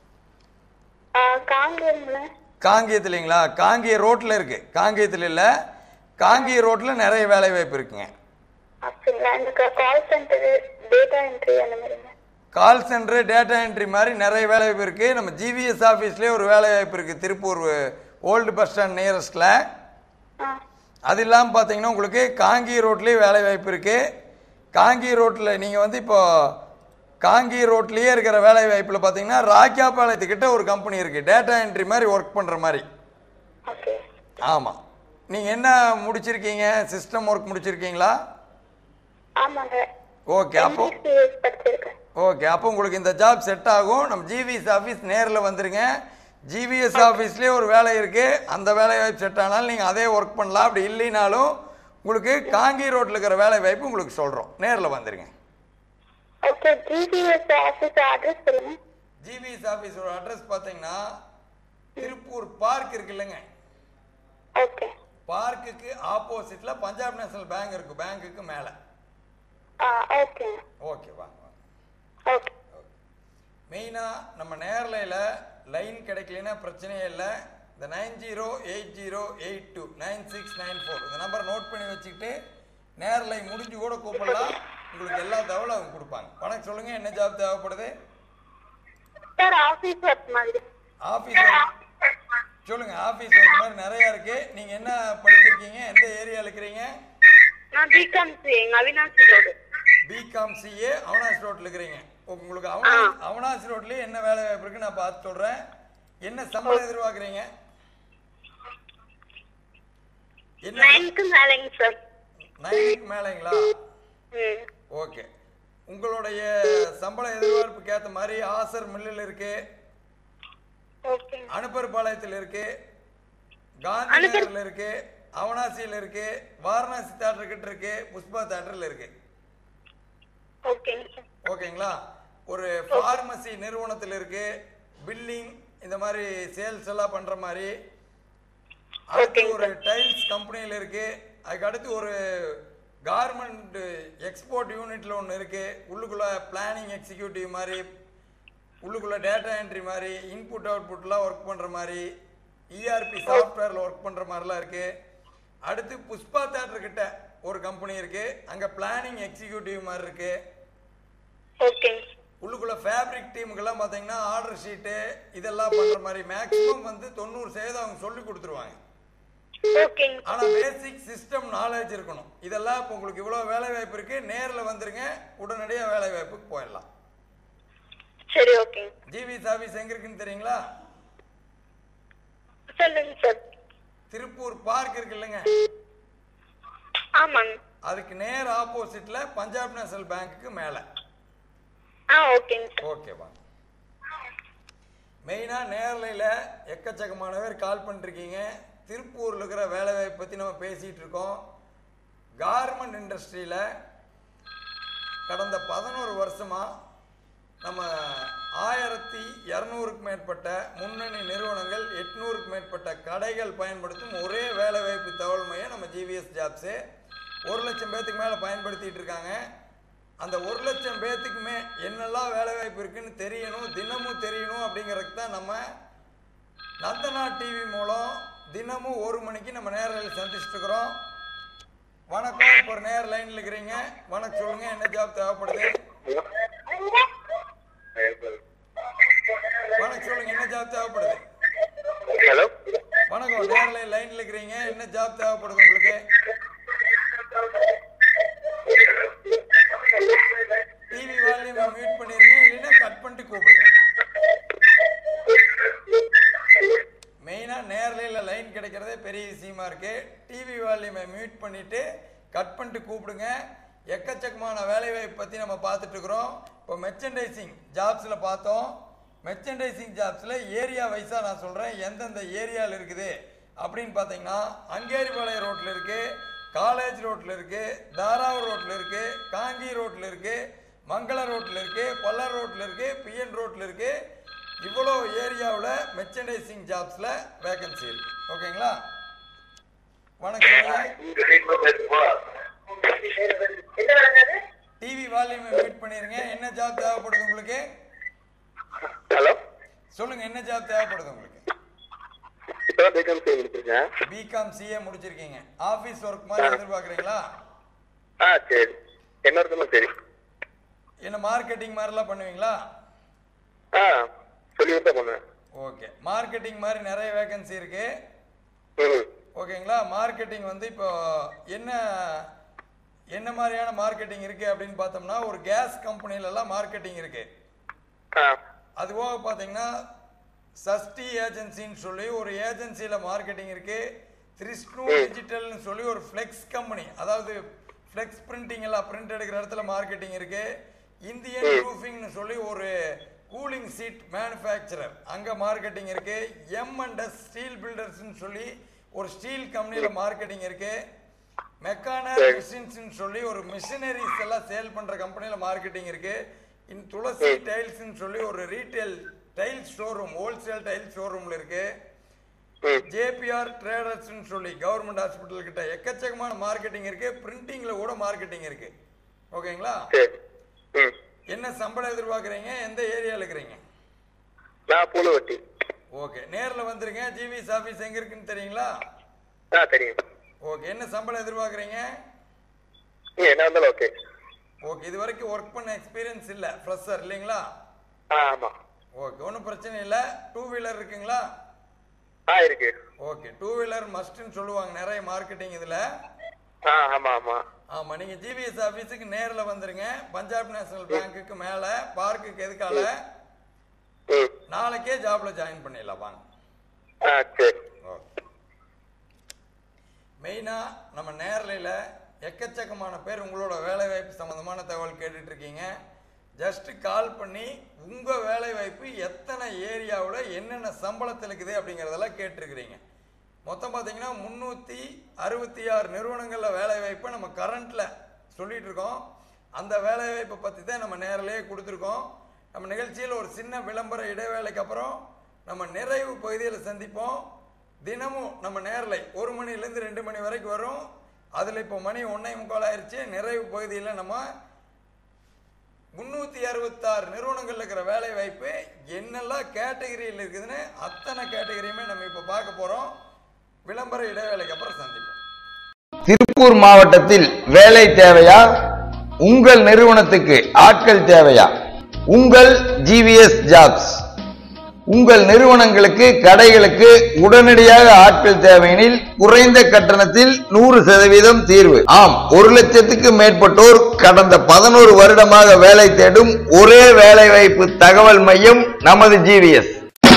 காங்கேயம்ல காங்கேயத்துலைங்களா காங்கேய ரோட்டில் இருக்குது காங்கேயத்தில் இல்லை காங்கேய ரோட்டில் நிறைய வேலை வாய்ப்பு இருக்குங்க அப்படிங்களா எனக்கு கால் சென்டர் டேட்டா என்ட்ரி அந்த மாதிரிங்க கால் சென்டரு டேட்டா என்ட்ரி மாதிரி நிறைய வேலை வாய்ப்பு இருக்குது நம்ம ஜிவிஎஸ் ஆஃபீஸ்லேயே ஒரு வேலை வாய்ப்பு இருக்குது திருப்பூர் ஓல்டு பஸ் ஸ்டாண்ட் நியரஸ்டில் ஆ அது இல்லாமல் பார்த்தீங்கன்னா உங்களுக்கு காங்கி ரோட்லேயே வேலை வாய்ப்பு இருக்குது காங்கி ரோட்டில் நீங்கள் வந்து இப்போ காங்கி ரோட்லேயே இருக்கிற வேலை வாய்ப்பில் பார்த்தீங்கன்னா ராக்கியாபாளையத்துக்கிட்ட ஒரு கம்பெனி இருக்குது டேட்டா என்ட்ரி மாதிரி ஒர்க் பண்ணுற மாதிரி ஓகே ஆமாம் நீங்கள் என்ன முடிச்சிருக்கீங்க சிஸ்டம் ஒர்க் முடிச்சிருக்கீங்களா ஆமாங்க ஓகே அப்போ எம்பிசிஎஸ் படிச்சிருக்கேன் ஓகே அப்போ உங்களுக்கு இந்த ஜாப் செட் ஆகும் நம்ம ஜிவிஎஸ் ஆஃபீஸ் நேரில் வந்துருங்க ஜிவிஎஸ் ஆஃபீஸ்லேயே ஒரு வேலை இருக்குது அந்த வேலை வாய்ப்பு செட் ஆனாலும் நீங்கள் அதே ஒர்க் பண்ணலாம் அப்படி இல்லைனாலும் உங்களுக்கு காங்கி ரோட்டில் இருக்கிற வேலை வாய்ப்பு உங்களுக்கு சொல்கிறோம் நேரில் வந்துருங்க ஓகே ஜிபிஎஸ் ஆஃபீஸ் அட்ரஸ் சொல்லுங்க ஜிவிஎஸ் ஆஃபீஸோட அட்ரஸ் பார்த்தீங்கன்னா திருப்பூர் பார்க் இருக்கு இல்லைங்க ஓகே பார்க்குக்கு ஆப்போசிட்டில் பஞ்சாப் நேஷனல் பேங்க் இருக்குது பேங்க்குக்கு மேலே ஆ ஓகே ஓகே வாங்க வாங்க ஓகே மெயினாக நம்ம நேரலையில் லைன் கிடைக்கலனா பிரச்சனையே இல்லை இந்த nine zero eight zero eight two nine six nine four இந்த நம்பர் நோட் பண்ணி வச்சுக்கிட்டு நேரலை முடிஞ்சு கூட கூப்பிடலாம் உங்களுக்கு எல்லா தகவலும் அவங்க கொடுப்பாங்க வணக்கம் சொல்லுங்கள் என்ன ஜாப் தேவைப்படுது சார் ஆஃபீஸ் ஒர்க் மாதிரி ஆஃபீஸ் சொல்லுங்கள் ஆஃபீஸ் ஒர்க் மாதிரி நிறையா இருக்குது நீங்கள் என்ன படிச்சிருக்கீங்க எந்த ஏரியாவில் இருக்கிறீங்க நான் பிகாம் எங்க Avinashi road BCom CA Avanashi ரோட்டில் இருக்கிறீங்க உங்களுக்கு அவனா அவனாசி ரோட்லேயே என்ன வேலை வாய்ப்பு இருக்குன்னு நான் பார்த்து சொல்கிறேன் என்ன சம்பளம் எதிர்பார்க்குறீங்க என்ன நைன்க்கு மேலேங்க சார் நைனுக்கு மேலேங்களா ம் ஓகே உங்களுடைய சம்பள எதிர்பார்ப்புக்கு ஏற்ற மாதிரி ஆசர் மில்லில் இருக்கு ஓகே அனுப்பர் பாளையத்தில் இருக்கு காந்தி நகரில் இருக்கு அவனாசியில் இருக்கு வாரணாசி தேட்டர் கிட்ட இருக்கு புஷ்பா தேட்டரில் இருக்கு ஓகேங்க சார் ஓகேங்களா ஒரு ஃபார்மசி நிறுவனத்தில் இருக்கு பில்லிங் இந்த மாதிரி சேல்ஸ் எல்லாம் பண்ற மாதிரி அடுத்து ஒரு டைல்ஸ் கம்பெனியில் இருக்கு அதுக்கு அடுத்து ஒரு கார்மெண்ட் எக்ஸ்போர்ட் யூனிட்ல ஒன்று இருக்கு உள்ளுக்குள்ள பிளானிங் எக்ஸிக்யூட்டிவ் மாதிரி உள்ளுக்குள்ள டேட்டா என்ட்ரி மாதிரி இன்புட் அவுட்புட்லாம் ஒர்க் பண்ற மாதிரி இஆர்பி சாஃப்ட்வேர்ல ஒர்க் பண்ற மாதிரிலாம் இருக்கு அடுத்து புஷ்பா தேட்டர் கிட்ட ஒரு கம்பெனி இருக்கு அங்க பிளானிங் எக்ஸிக்யூட்டிவ் மாதிரி இருக்கு ஓகேங்க உள்ளுக்குள்ள ஃபேப்ரிக் டீமுக்கெல்லாம் பார்த்தீங்கன்னா ஆர்டர் ஷீட்டு இதெல்லாம் பண்ற மாதிரி மேக்ஸிமம் வந்து தொண்ணூறு சதவீதம் அவங்க சொல்லி கொடுத்துருவாங்க ஓகேங்க ஆனா பேசிக் சிஸ்டம் நாலேஜ் இருக்கணும் இதெல்லாம் இப்போ உங்களுக்கு இவ்வளவு வேலை வாய்ப்பு இருக்கு நேர்ல வந்துருங்க உடனடியாக வேலை வாய்ப்புக்கு போயிடலாம் சரி ஓகேங்க ஜிவி சர்வீஸ் எங்க இருக்குன்னு தெரியுங்களா சொல்லுங்க சார் திருப்பூர் பார்க் இருக்கு இல்லைங்க ஆமாங்க அதுக்கு நேர் ஆப்போசிட்ல பஞ்சாப் நேஷனல் பேங்க்குக்கு மேலே ஆ ஓகேங்க சார் ஓகேவா மெயினாக நேரலையில் எக்கச்சக்கமான பேர் கால் பண்ணிருக்கீங்க திருப்பூரில் இருக்கிற வேலைவாய்ப்பு பற்றி நம்ம பேசிகிட்டு இருக்கோம் கார்மெண்ட் இண்டஸ்ட்ரியில் கடந்த பதினோரு வருஷமாக நம்ம ஆயிரத்தி இரநூறுக்கு மேற்பட்ட முன்னணி நிறுவனங்கள் எட்நூறுக்கு மேற்பட்ட கடைகள் பயன்படுத்தும் ஒரே வேலைவாய்ப்பு தகவல் மையம் நம்ம ஜிவிஎஸ் ஜாப்ஸு ஒரு லட்சம் பேத்துக்கு மேலே பயன்படுத்திட்டு இருக்காங்க அந்த ஒரு லட்சம் பேத்துக்கு மே என்னெல்லாம் வேலை வாய்ப்பு இருக்குன்னு தெரியணும் தினமும் தெரியணும் அப்படிங்கிறதுக்கு தான் நம்ம நந்தனா டிவி மூலம் தினமும் ஒரு மணிக்கு நம்ம நேரில் சந்திச்சுட்டு இருக்கிறோம் வணக்கம் இப்போ ஒரு நேர் லைன்ல இருக்கிறீங்க வணக்கம் சொல்லுங்க என்ன ஜாப் தேவைப்படுது வணக்கம் சொல்லுங்க என்ன ஜாப் தேவைப்படுது ஹலோ வணக்கம் நேர்ல லைன்ல இருக்கிறீங்க என்ன ஜாப் தேவைப்படுது உங்களுக்கு டிவி வால்யூம் மியூட் பண்ணிருங்க இல்லைன்னா கட் பண்ணிட்டு கூப்பிடுங்க மெயினா நேர்ல லைன் கிடைக்கிறதே பெரிய விஷயமா இருக்கு டிவி வால்யூமை மியூட் பண்ணிட்டு கட் பண்ணிட்டு கூப்பிடுங்க எக்கச்சக்கமான வேலைவாய்ப்பு பத்தி நம்ம பார்த்துட்டு இருக்கிறோம் இப்போ மெர்ச்சன்டைசிங் ஜாப்ஸ்ல பார்த்தோம் மெர்ச்சன்டைசிங் ஜாப்ஸ்ல ஏரியா வைஸா நான் சொல்றேன் எந்தெந்த ஏரியாவில் இருக்குது அப்படின்னு பார்த்தீங்கன்னா அங்கேரிபாளையம் ரோட்ல இருக்கு காலேஜ் ரோட்ல இருக்கு தாராவூர் ரோட்ல இருக்கு காங்கி ரோட்ல இருக்கு மங்கள ரோட்ல இருக்கு பொல்லார் ரோட்ல இருக்கு பிஎன் ரோட்ல இருக்கு இவ்வளோ ஏரியாவில் மெர்ச்சன்டைசிங் ஜாப்ஸ்ல வேகன்சி இருக்கு ஓகேங்களா வணக்கம் டிவி வால்யூமை மியூட் பண்ணிருங்க என்ன ஜாப் தேவைப்படுது உங்களுக்கு ஹலோ சொல்லுங்க என்ன ஜாப் தேவைப்படுது உங்களுக்கு இப்பதான் பேக்கம் செய்ய முடிச்சிருக்கேன் பிகாம் சிஏ முடிச்சிருக்கீங்க ஆபீஸ் ஒர்க் மாதிரி எதிர்பார்க்குறீங்களா ஆ சரி என்ன இருக்குன்னு சரி என்ன மார்க்கெட்டிங் மாதிரிலாம் பண்ணுவீங்களா ஆ சொல்லி தான் பண்ணுவேன் ஓகே மார்க்கெட்டிங் மாதிரி நிறைய வேகன்சி இருக்கு ம் ஓகேங்களா மார்க்கெட்டிங் வந்து இப்போ என்ன என்ன மாதிரியான மார்க்கெட்டிங் இருக்கு அப்படின்னு பார்த்தோம்னா ஒரு கேஸ் கம்பெனிலலாம் மார்க்கெட்டிங் இருக்கு ஆ அது போக பார்த்தீங்கன்னா சஷ்டி ஏஜென்சின்னு சொல்லி ஒரு ஏஜென்சியில் மார்க்கெட்டிங் இருக்கு த்ரிஸ்னு டிஜிட்டல்னு சொல்லி ஒரு ஃப்ளெக்ஸ் கம்பெனி அதாவது ஃப்ளெக்ஸ் பிரிண்டிங் எல்லாம் பிரிண்ட் எடுக்கிற இடத்துல மார்க்கெட்டிங் இருக்கு இந்தியன் ரூஃபிங்னு சொல்லி ஒரு கூலிங் சீட் மேனுஃபேக்சரர் அங்கே மார்க்கெட்டிங் இருக்கு எம் அண்ட் எஸ் ஸ்டீல் பில்டர்ஸ்னு சொல்லி ஒரு ஸ்டீல் கம்பெனியில் மார்க்கெட்டிங் இருக்கு மெக்கானர் மிஷின்ஸ்னு சொல்லி ஒரு மிஷினரிஸ் எல்லாம் சேல் பண்ற கம்பெனில மார்க்கெட்டிங் இருக்கு இன் துளசி டைல்ஸ்னு சொல்லி ஒரு retail tile showroom wholesale tile ஷோரூம்ல இருக்கு ம் ஜேபிஆர் ட்ரேடர்ஸ்னு சொல்லி கவர்மெண்ட் ஹாஸ்பிட்டல் கிட்ட எக்கச்சக்கமான மார்க்கெட்டிங் இருக்கு பிரிண்டிங்ல கூட மார்க்கெட்டிங் இருக்கு ஓகேங்களா சரி ம் என்ன சம்பளம் எதிர்பார்க்குறீங்க எந்த ஏரியாவில் இருக்கிறீங்க நான் பூலவட்டி ஓகே நேர்ல வந்துருங்க ஜிவிஎஸ் ஆஃபீஸ் எங்க இருக்குன்னு தெரியுங்களா ஆ தெரியும் ஓகே என்ன சம்பளம் எதிர்பார்க்குறீங்க நீ என்ன இருந்தாலும் ஓகே ஓகே இது வரைக்கும் ஒர்க் பண்ண எக்ஸ்பீரியன்ஸ் இல்லை ஃப்ரெஷர் இல்லைங்களா ஆ ஆமாம் ஓகே ஒன்றும் பிரச்சனை இல்லை டூ வீலர் இருக்குங்களா ஆ இருக்கு ஓகே டூ வீலர் மஸ்ட்னு சொல்லுவாங்க நிறைய மார்க்கெட்டிங் இதில் ஆ ஆமாம் ஆமாம் ஆமாம் நீங்கள் ஜிபிஎஸ் ஆஃபீஸுக்கு நேரில் வந்துருங்க பஞ்சாப் நேஷனல் பேங்க்குக்கு மேலே பார்க்குக்கு எதுக்கால ம் நாளைக்கே ஜாப்ல ஜாயின் பண்ணிடலாம் வாங்க ஆ சரி ஓகே மெயினாக நம்ம நேரலையில் எக்கச்சக்கமான பேர் உங்களோட வேலைவாய்ப்பு சம்மந்தமான தகவல் கேட்டுட்டு இருக்கீங்க ஜஸ்ட் கால் பண்ணி உங்கள் வேலைவாய்ப்பு எத்தனை ஏரியாவில் என்னென்ன சம்பளத்தில் இருக்குது அப்படிங்கிறதெல்லாம் கேட்டிருக்கிறீங்க மொத்தம் பார்த்தீங்கன்னா முந்நூற்றி அறுபத்தி ஆறு நிறுவனங்களில் வேலைவாய்ப்பை நம்ம கரண்ட்டில் சொல்லிட்டு இருக்கோம் அந்த வேலைவாய்ப்பை பற்றி தான் நம்ம நேரிலேயே கொடுத்துருக்கோம் நம்ம நிகழ்ச்சியில் ஒரு சின்ன விளம்பர இடைவேளைக்கு அப்புறம் நம்ம நிறைவு பகுதியில் சந்திப்போம் தினமும் நம்ம நேரலை ஒரு மணிலேருந்து ரெண்டு மணி வரைக்கும் வரும் அதில் இப்போ மணி ஒன்றே முக்கால் ஆயிடுச்சு நிறைவு பகுதியில் நம்ம முந்நூற்றி அறுபத்தாறு நிறுவனங்கள் இருக்கிற வேலை வாய்ப்பு என்னெல்லாம் கேட்டகரியில் இருக்குதுன்னு அத்தனை கேட்டகரியுமே நம்ம இப்போ பார்க்க போகிறோம் விளம்பர இடைவேளைக்கு அப்புறம் சந்திப்போம் திருப்பூர் மாவட்டத்தில் வேலை தேவையா உங்கள் நிறுவனத்துக்கு ஆட்கள் தேவையா உங்கள் ஜிவிஎஸ் ஜாப்ஸ் உங்கள் நிறுவனங்களுக்கு கடைகளுக்கு உடனடியாக ஆட்கள் தேவையெனில் குறைந்த கட்டணத்தில் நூறு சதவீதம் தீர்வு ஆம் ஒரு லட்சத்துக்கு மேற்பட்டோர் கடந்த பதினோரு வருடமாக வேலை தேடும் ஒரே வேலைவாய்ப்பு தகவல் மையம் நமது ஜிவிஎஸ்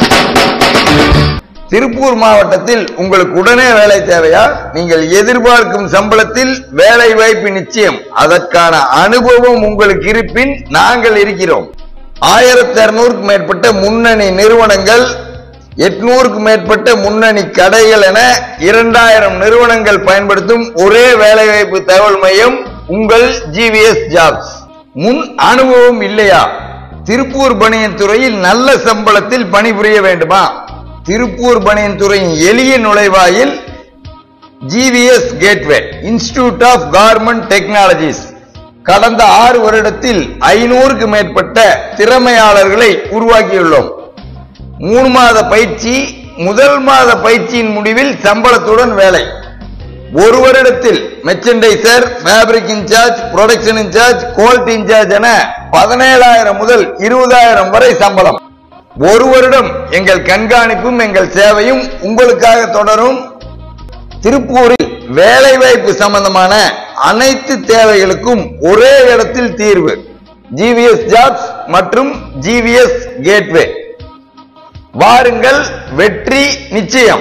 திருப்பூர் மாவட்டத்தில் உங்களுக்கு உடனே வேலை தேவையா நீங்கள் எதிர்பார்க்கும் சம்பளத்தில் வேலை வாய்ப்பு நிச்சயம் அதற்கான அனுபவம் உங்களுக்கு இருப்பின் நாங்கள் இருக்கிறோம் ஆயிரத்தி இருநூறுக்கு மேற்பட்ட முன்னணி நிறுவனங்கள் எட்நூறுக்கு மேற்பட்ட முன்னணி கடைகள் என இரண்டாயிரம் நிறுவனங்கள் பயன்படுத்தும் ஒரே வேலைவாய்ப்பு தகவல் மையம் உங்கள் ஜிவிஎஸ் ஜாப்ஸ் முன் அனுபவம் இல்லையா திருப்பூர் பணியன் துறையில் நல்ல சம்பளத்தில் பணிபுரிய வேண்டுமா திருப்பூர் பணியன் துறையின் எளிய நுழைவாயில் GVS gateway institute of garment technologies கடந்த ஆறு வருடத்தில் ஐநூறுக்கு மேற்பட்ட திறமையாளர்களை உருவாக்கியுள்ளோம் மூணு மாத பயிற்சி முதல் மாத பயிற்சியின் முடிவில் சம்பளத்துடன் வேலை ஒரு வருடத்தில் merchandiser fabric incharge production incharge quality incharge என பதினேழாயிரம் முதல் இருபதாயிரம் வரை சம்பளம் ஒரு வருடம் எங்கள் கண்காணிப்பும் எங்கள் சேவையும் உங்களுக்காக தொடரும் திருப்பூரில் வேலைவாய்ப்பு சம்பந்தமான அனைத்து தேவைகளுக்கும் ஒரே இடத்தில் தீர்வு ஜிவிஎஸ் ஜாப்ஸ் மற்றும் ஜிவிஎஸ் கேட்வே வாருங்கள் வெற்றி நிச்சயம்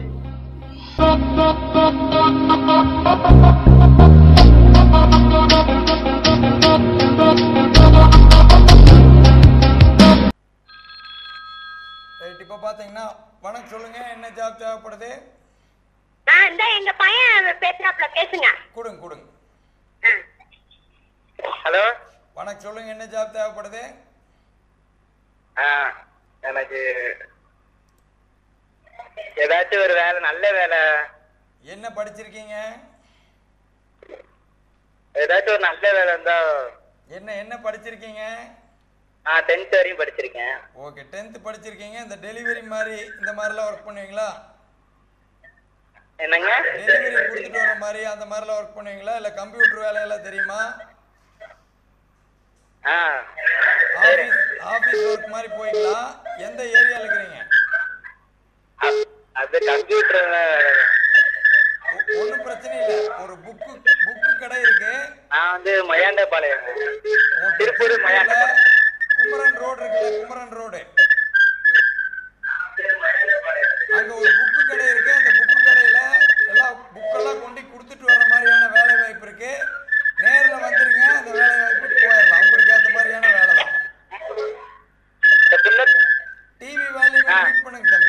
ரைட் இப்போ பார்த்தீங்கன்னா வணக்கம் சொல்லுங்க என்ன ஜாப் தேவைப்படுது ஆ இந்த எங்க பையன் பேசுறாப்ல பேசுங்க கொடுங்க கொடுங்க ஹலோ வணக்கம் சொல்லுங்க என்ன ஜாப் தேவைப்படுது ஆ எனக்கு ஏதாச்சும் ஒரு வேலை நல்ல வேலை என்ன படிச்சிருக்கீங்க ஏதாச்சும் ஒரு நல்ல வேலை இருந்தா என்ன என்ன படிச்சிருக்கீங்க ஆ டென்த் வரையும் படிச்சிருக்கேன் ஓகே டென்த்து படிச்சிருக்கீங்க இந்த டெலிவரி மாதிரி இந்த மாதிரிலாம் ஒர்க் பண்ணுவீங்களா என்னங்க டெலிவரி கொடுத்துட்டு வர மாதிரி அந்த மாதிரிலாம் ஒர்க் பண்ணுவீங்களா இல்லை கம்ப்யூட்டர் வேலையெல்லாம் தெரியுமா ஆ ஆஃபீஸ் ஆஃபீஸ் ஒர்க் மாதிரி போய்க்கலாம் எந்த ஏரியாவில் இருக்கிறீங்க அ- அது கம்ப்யூட்டர் ஒன்றும் பிரச்சனை இல்லை ஒரு புக்கு புக்கு கடை இருக்கு நான் வந்து மயாண்டபாளையம் ஓகே. திருப்பூர் மயாண்டபாளையம் குமரன் ரோடு இருக்குல்ல குமரன் ரோடு அங்க ஒரு புக்கு கடை இருக்கு அந்த புக்கு கடையில எல்லாம் புக்கெல்லாம் கொண்டு கொடுத்துட்டு வர மாதிரியான வேலை வாய்ப்பு இருக்கு நேர்ல வந்துருங்க அந்த வேலை வாய்ப்புக்கு போயிடலாம் உங்களுக்கு ஏத்த மாதிரியான வேலை தான் இந்த பிள்ளை டிவி வேலையை ஆ. கிளிக் பண்ணுங்க தம்பி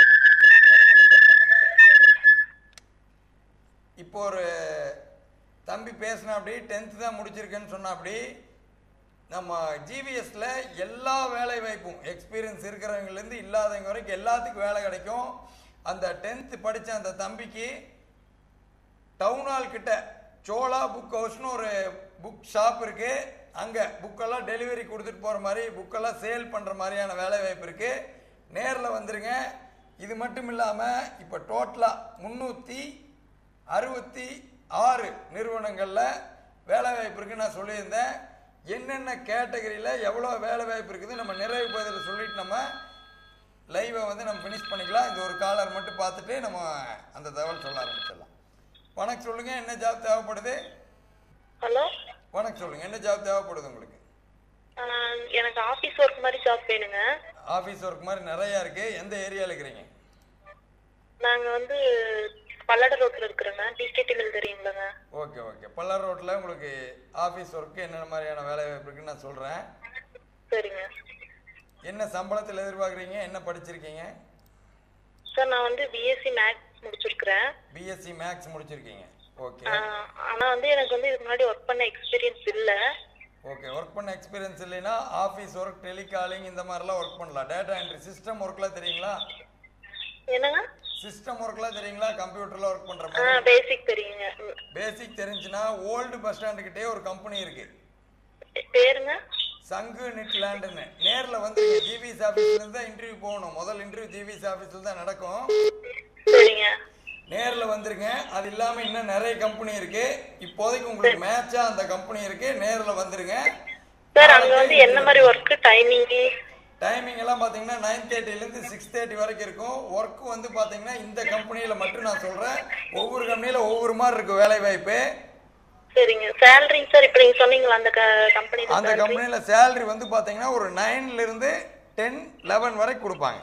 இப்போ ஒரு தம்பி பேசினா அப்படி டென்த்து தான் முடிச்சிருக்கேன்னு சொன்னா அப்படி நம்ம ஜிவிஎஸ்ல எல்லா வேலை வாய்ப்பும் எக்ஸ்பீரியன்ஸ் இருக்கிறவங்கலேருந்து இல்லாதவங்க வரைக்கும் எல்லாத்துக்கும் வேலை கிடைக்கும் அந்த டென்த்து படித்த அந்த தம்பிக்கு டவுன் ஹால் கிட்ட சோலா புக் ஹவுஸ்னு ஒரு புக் ஷாப் இருக்கு அங்க புக்கெல்லாம் டெலிவரி கொடுத்துட்டு போற மாதிரி புக்கெல்லாம் சேல் பண்ற மாதிரியான வேலை வாய்ப்பு இருக்கு நேர்ல வந்துருங்க இது மட்டும் இல்லாம இப்ப டோட்டலா முன்னூத்தி அறுபத்தி ஆறு நிறுவனங்கள்ல வேலை வாய்ப்பு இருக்குன்னு நான் சொல்லியிருந்தேன் என்னென்ன கேட்டகரியில எவ்வளவு வேலை வாய்ப்பு இருக்குது நம்ம நிறைவு பகுதியில் சொல்லிட்டு நம்ம லைவை வந்து நம்ம ஃபினிஷ் பண்ணிக்கலாம் இந்த ஒரு காலர் மட்டும் பார்த்துட்டு நம்ம அந்த தகவல் சொல்ல ஆரம்பிச்சிடலாம் வணக்கம் சொல்லுங்க என்ன ஜாப் தேவைப்படுது ஹலோ வணக்கம் சொல்லுங்க என்ன ஜாப் தேவைப்படுது உங்களுக்கு எனக்கு ஆஃபீஸ் ஒர்க் மாதிரி ஜாப் வேணுங்க ஆஃபீஸ் ஒர்க் மாதிரி நிறைய இருக்கு எந்த ஏரியாவில் இருக்கிறீங்க நாங்க வந்து பல்லட ரோட்ல இருக்கிறோங்க டிஸ்ட்ரிக்ட் மில் தெரியுங்களா ஓகே ஓகே பல்லார் ரோட்டில் உங்களுக்கு ஆஃபீஸ் ஒர்க்கு என்னென்ன மாதிரியான வேலை வாய்ப்பு இருக்குன்னு நான் சொல்கிறேன் சரிங்க என்ன சம்பளத்தில் எதிர்பார்க்குறீங்க என்ன படிச்சிருக்கீங்க சார் நான் வந்து பிஎஸ்சி மேக்ஸ் முடிச்சிருக்கிறேன் பிஎஸ்சி மேக்ஸ் முடிச்சிருக்கீங்க ஓகே ஆஹ் ஆனா வந்து எனக்கு வந்து இதுக்கு முன்னாடி ஒர்க் பண்ண எக்ஸ்பீரியன்ஸ் இல்ல ஓகே ஒர்க் பண்ண எக்ஸ்பீரியன்ஸ் இல்லைன்னா ஆஃபீஸ் ஒர்க் டெலிகாலிங் இந்த மாதிரிலாம் ஒர்க் பண்ணலாம் டேட்டா என்ட்ரி சிஸ்டம் ஒர்க்லாம் தெரியுங்களா என்னங்க சிஸ்டம் ஒர்க்லாம் தெரியுங்களா கம்ப்யூட்டரில் ஒர்க் பண்ணுற ஆ மாதிரி பேசிக் தெரியுங்க ம். பேசிக் தெரிஞ்சுன்னா ஓல்டு பஸ் ஸ்டாண்டுக்கிட்டே ஒரு கம்பெனி இருக்கு பேருங்க சங்கு நெட் லேண்டுன்னு நேரில் வந்து ஜிவிஸ் ஆஃபீஸ்லேருந்து தான் இன்டர்வியூ போகணும் முதல் இன்டர்வியூ ஜிவிஸ் ஆஃபீஸில் தான் நடக்கும் சரிங்க நேரில் வந்துருங்க அது இல்லாமல் இன்னும் நிறைய கம்பெனி இருக்கு இப்போதைக்கு உங்களுக்கு மேட்சா அந்த கம்பெனி இருக்கு நேரில் வந்துருங்க சார் அங்க வந்து என்ன மாதிரி ஒர்க் டைமிங் டைமிங் எல்லாம் பார்த்தீங்கன்னா நைன் தேர்ட்டிலேருந்து சிக்ஸ் தேர்ட்டி வரைக்கும் இருக்கும் ஒர்க் வந்து பார்த்தீங்கன்னா இந்த கம்பெனியில் மட்டும் நான் சொல்கிறேன் ஒவ்வொரு கம்பெனியில் ஒவ்வொரு மாதிரி இருக்கும் வேலை வாய்ப்பு சரிங்க சேலரிங்க சார் இப்ப நீங்க சொன்னீங்களா அந்த கம்பெனி அந்த கம்பெனியில் சேலரி வந்து பார்த்தீங்கன்னா ஒரு நைன்ல இருந்து டென் லெவன் வரை கொடுப்பாங்க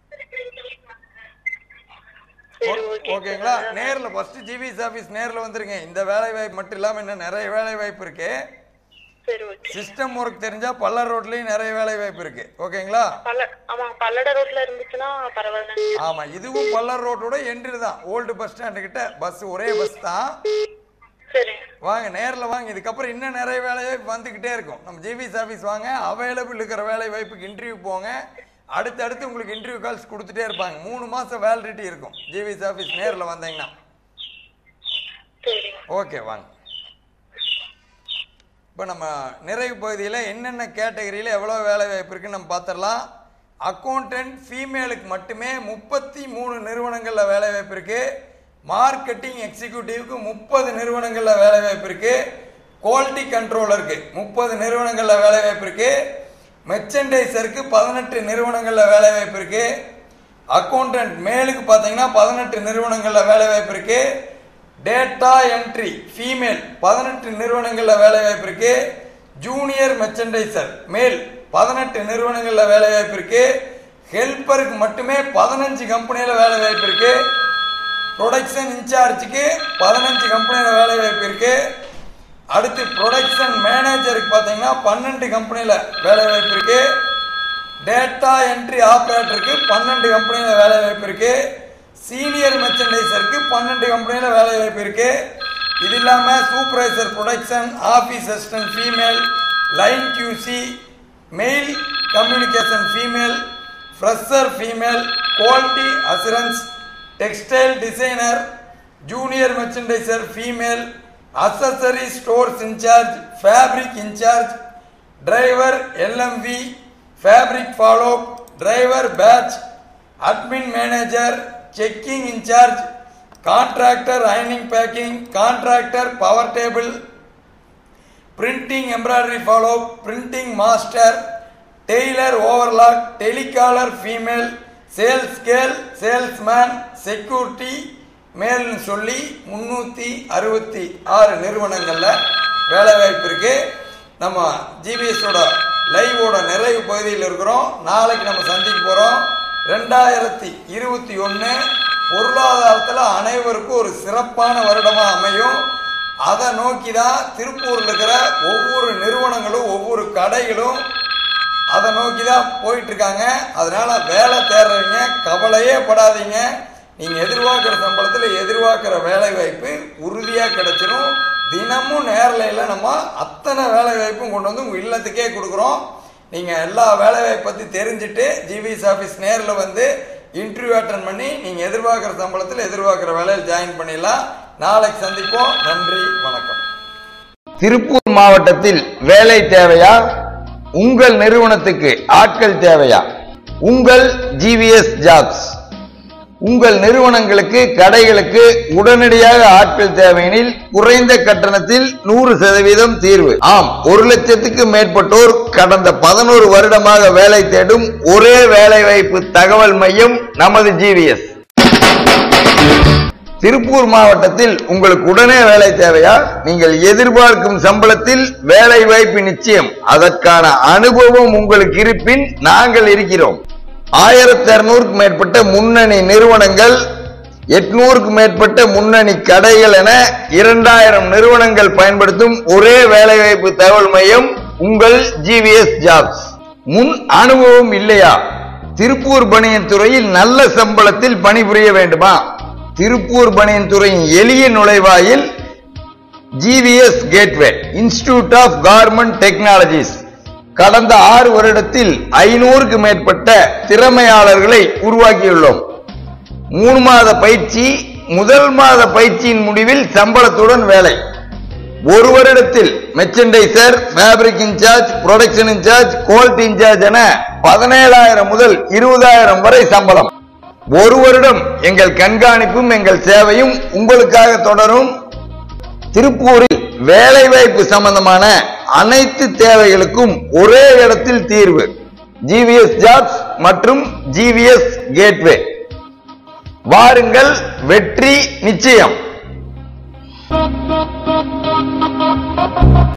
சரி ஓகே ஓகேங்களா நேரில் ஃபர்ஸ்ட் ஜிவிஸ் ஆஃபீஸ் நேரில் வந்துருங்க இந்த வேலை வாய்ப்பு மட்டும் இல்லாமல் இன்னும் நிறைய வேலை வாய்ப்பு இருக்கு சரி ஓகே சிஸ்டம் ஒர்க் தெரிஞ்சா பல்லர் ரோட்லயும் நிறைய வேலை வாய்ப்பு இருக்கு ஓகேங்களா பல்ல ஆமா பல்லட ரோட்ல இருந்துச்சுன்னா பரவாயில்ல ஆமா இதுவும் பல்லர் ரோட்டோட என்ட்ரி தான் ஓல்டு பஸ் ஸ்டாண்டு கிட்ட பஸ் ஒரே பஸ் தான் சரி வாங்க நேரில் வாங்க இதுக்கப்புறம் இன்னும் நிறைய வேலை வாய்ப்பு வந்துக்கிட்டே இருக்கும் நம்ம ஜிவிஸ் ஆஃபீஸ் வாங்க அவைலபிள் இருக்கிற வேலை வாய்ப்புக்கு இன்டர்வியூ போங்க அடுத்தடுத்து உங்களுக்கு இன்டர்வியூ கால்ஸ் கொடுத்துட்டே இருப்பாங்க மூணு மாதம் வேலிடிட்டி இருக்கும் ஜிவிஸ் ஆஃபீஸ் நேரில் வந்தீங்கன்னா சரிங்க ஓகே வாங்க இப்போ நம்ம நிறைவு பகுதியில் என்னென்ன கேட்டகரியில் எவ்வளோ வேலை வாய்ப்பு இருக்குன்னு நம்ம பார்த்துடலாம் அக்கௌண்டன்ட் ஃபீமேலுக்கு மட்டுமே முப்பத்தி மூணு நிறுவனங்களில் வேலை வாய்ப்பு இருக்குது மார்க்கெட்டிங் எக்ஸிக்யூட்டிவ்க்கு முப்பது நிறுவனங்களில் வேலை வாய்ப்பு இருக்குது குவாலிட்டி கண்ட்ரோலருக்கு முப்பது நிறுவனங்களில் வேலை வாய்ப்பு இருக்குது மெர்ச்சன்டைசருக்கு பதினெட்டு நிறுவனங்களில் வேலை வாய்ப்பு இருக்குது அக்கௌண்டன்ட் மேலுக்கு பார்த்தீங்கன்னா பதினெட்டு நிறுவனங்களில் வேலை வாய்ப்பு இருக்கு டேட்டா என்ட்ரி ஃபீமேல் பதினெட்டு நிறுவனங்களில் வேலை வாய்ப்பு இருக்கு ஜூனியர் மெர்ச்சன்டைசர் மேல் பதினெட்டு நிறுவனங்களில் வேலை வாய்ப்பு இருக்கு ஹெல்ப்பருக்கு மட்டுமே பதினஞ்சு கம்பெனியில் வேலை வாய்ப்பு இருக்கு ப்ரொடக்ஷன் இன்சார்ஜுக்கு பதினஞ்சு கம்பெனியில் வேலை வாய்ப்பு இருக்கு அடுத்து ப்ரொடக்ஷன் மேனேஜருக்கு பார்த்தீங்கன்னா பன்னெண்டு கம்பெனியில் வேலை வாய்ப்பு இருக்கு டேட்டா என்ட்ரி ஆப்ரேட்டருக்கு பன்னெண்டு கம்பெனியில் வேலை வாய்ப்பு இருக்கு சீனியர் மெர்ச்சன்டைசருக்கு பன்னெண்டு கம்பெனியில் வேலை வாய்ப்பு இருக்கு இது இல்லாமல் supervisor production office assistant female line QC male communication female fresher female quality assurance textile designer junior merchandiser female accessory stores incharge fabric incharge driver LMV fabric follow driver batch admin manager checking incharge contractor அயனிங் packing contractor power table printing embroidery follow printing master tailor overlock telecaller female sales scale salesman security மேல்னு சொல்லி முன்னூற்றி அறுபத்தி ஆறு நிறுவனங்களில் வேலைவாய்ப்பு இருக்கு நம்ம ஜிபிஎஸோட லைவோட நிறைவு பகுதியில் இருக்கிறோம் நாளைக்கு நம்ம சந்திக்க போகிறோம் ரெண்டாயிரத்தி இருபத்தி ஒன்று பொருளாதாரத்தில் அனைவருக்கும் ஒரு சிறப்பான வருடமாக அமையும் அதை நோக்கி தான் திருப்பூரில் இருக்கிற ஒவ்வொரு நிறுவனங்களும் ஒவ்வொரு கடைகளும் அதை நோக்கி தான் போயிட்டு இருக்காங்க அதனால வேலை தேடுறவங்க கவலையே படாதீங்க நீங்க எதிர்பார்க்கிற சம்பளத்தில் எதிர்பார்க்கிற வேலை வாய்ப்பு உறுதியாக கிடைச்சிரும் தினமும் நேரலையில் நம்ம அத்தனை வேலை வாய்ப்பும் கொண்டு வந்து உங்கள் இல்லத்துக்கே கொடுக்குறோம் நீங்கள் எல்லா வேலை வாய்ப்பை பற்றி தெரிஞ்சுட்டு ஜிவிஎஸ் ஆஃபீஸ் நேரில் வந்து இன்டர்வியூ அட்டன் பண்ணி நீங்கள் எதிர்பார்க்குற சம்பளத்தில் எதிர்பார்க்குற வேலையில் ஜாயின் பண்ணிடலாம் நாளைக்கு சந்திப்போம் நன்றி வணக்கம் திருப்பூர் மாவட்டத்தில் வேலை தேவையா உங்கள் நிறுவனத்துக்கு ஆட்கள் தேவையா உங்கள் ஜிவிஎஸ் ஜாப்ஸ் உங்கள் நிறுவனங்களுக்கு கடைகளுக்கு உடனடியாக ஆட்கள் தேவையெனில் குறைந்த கட்டணத்தில் நூறு சதவீதம் தீர்வு ஆம் ஒரு லட்சத்துக்கு மேற்பட்டோர் கடந்த பதினோரு வருடமாக வேலை தேடும் ஒரே வேலை வாய்ப்பு தகவல் மையம் நமது ஜிவிஎஸ் திருப்பூர் மாவட்டத்தில் உங்களுக்கு உடனே வேலை தேவையா நீங்கள் எதிர்பார்க்கும் சம்பளத்தில் வேலை வாய்ப்பு நிச்சயம் அதற்கான அனுபவம் உங்களுக்கு இருப்பின் நாங்கள் இருக்கிறோம் ஆயிரத்தி இருநூறுக்கு மேற்பட்ட முன்னணி நிறுவனங்கள் எட்நூறுக்கு மேற்பட்ட முன்னணி கடைகள் என இரண்டாயிரம் நிறுவனங்கள் பயன்படுத்தும் ஒரே வேலைவாய்ப்பு தகவல் மையம் உங்கள் ஜிவிஎஸ் ஜாப்ஸ் முன் அனுபவம் இல்லையா திருப்பூர் பணியன் துறையில் நல்ல சம்பளத்தில் பணிபுரிய வேண்டுமா திருப்பூர் பணியன் துறையின் எளிய நுழைவாயில் GVS gateway institute of garment technologies கடந்த ஆறு வருடத்தில் ஐநூறுக்கு மேற்பட்ட திறமையாளர்களை உருவாக்கியுள்ளோம் மூணு மாத பயிற்சி முதல் மாத பயிற்சியின் முடிவில் சம்பளத்துடன் வேலை ஒரு வருடத்தில் merchandiser fabric incharge production incharge quality incharge என பதினேழாயிரம் முதல் இருபதாயிரம் வரை சம்பளம் ஒரு வருடம் எங்கள் கண்காணிப்பும் எங்கள் சேவையும் உங்களுக்காக தொடரும் திருப்பூரில் வேலைவாய்ப்பு சம்பந்தமான அனைத்து தேவைகளுக்கும் ஒரே இடத்தில் தீர்வு ஜிவிஎஸ் ஜாப்ஸ் மற்றும் ஜிவிஎஸ் கேட்வே வாருங்கள் வெற்றி நிச்சயம்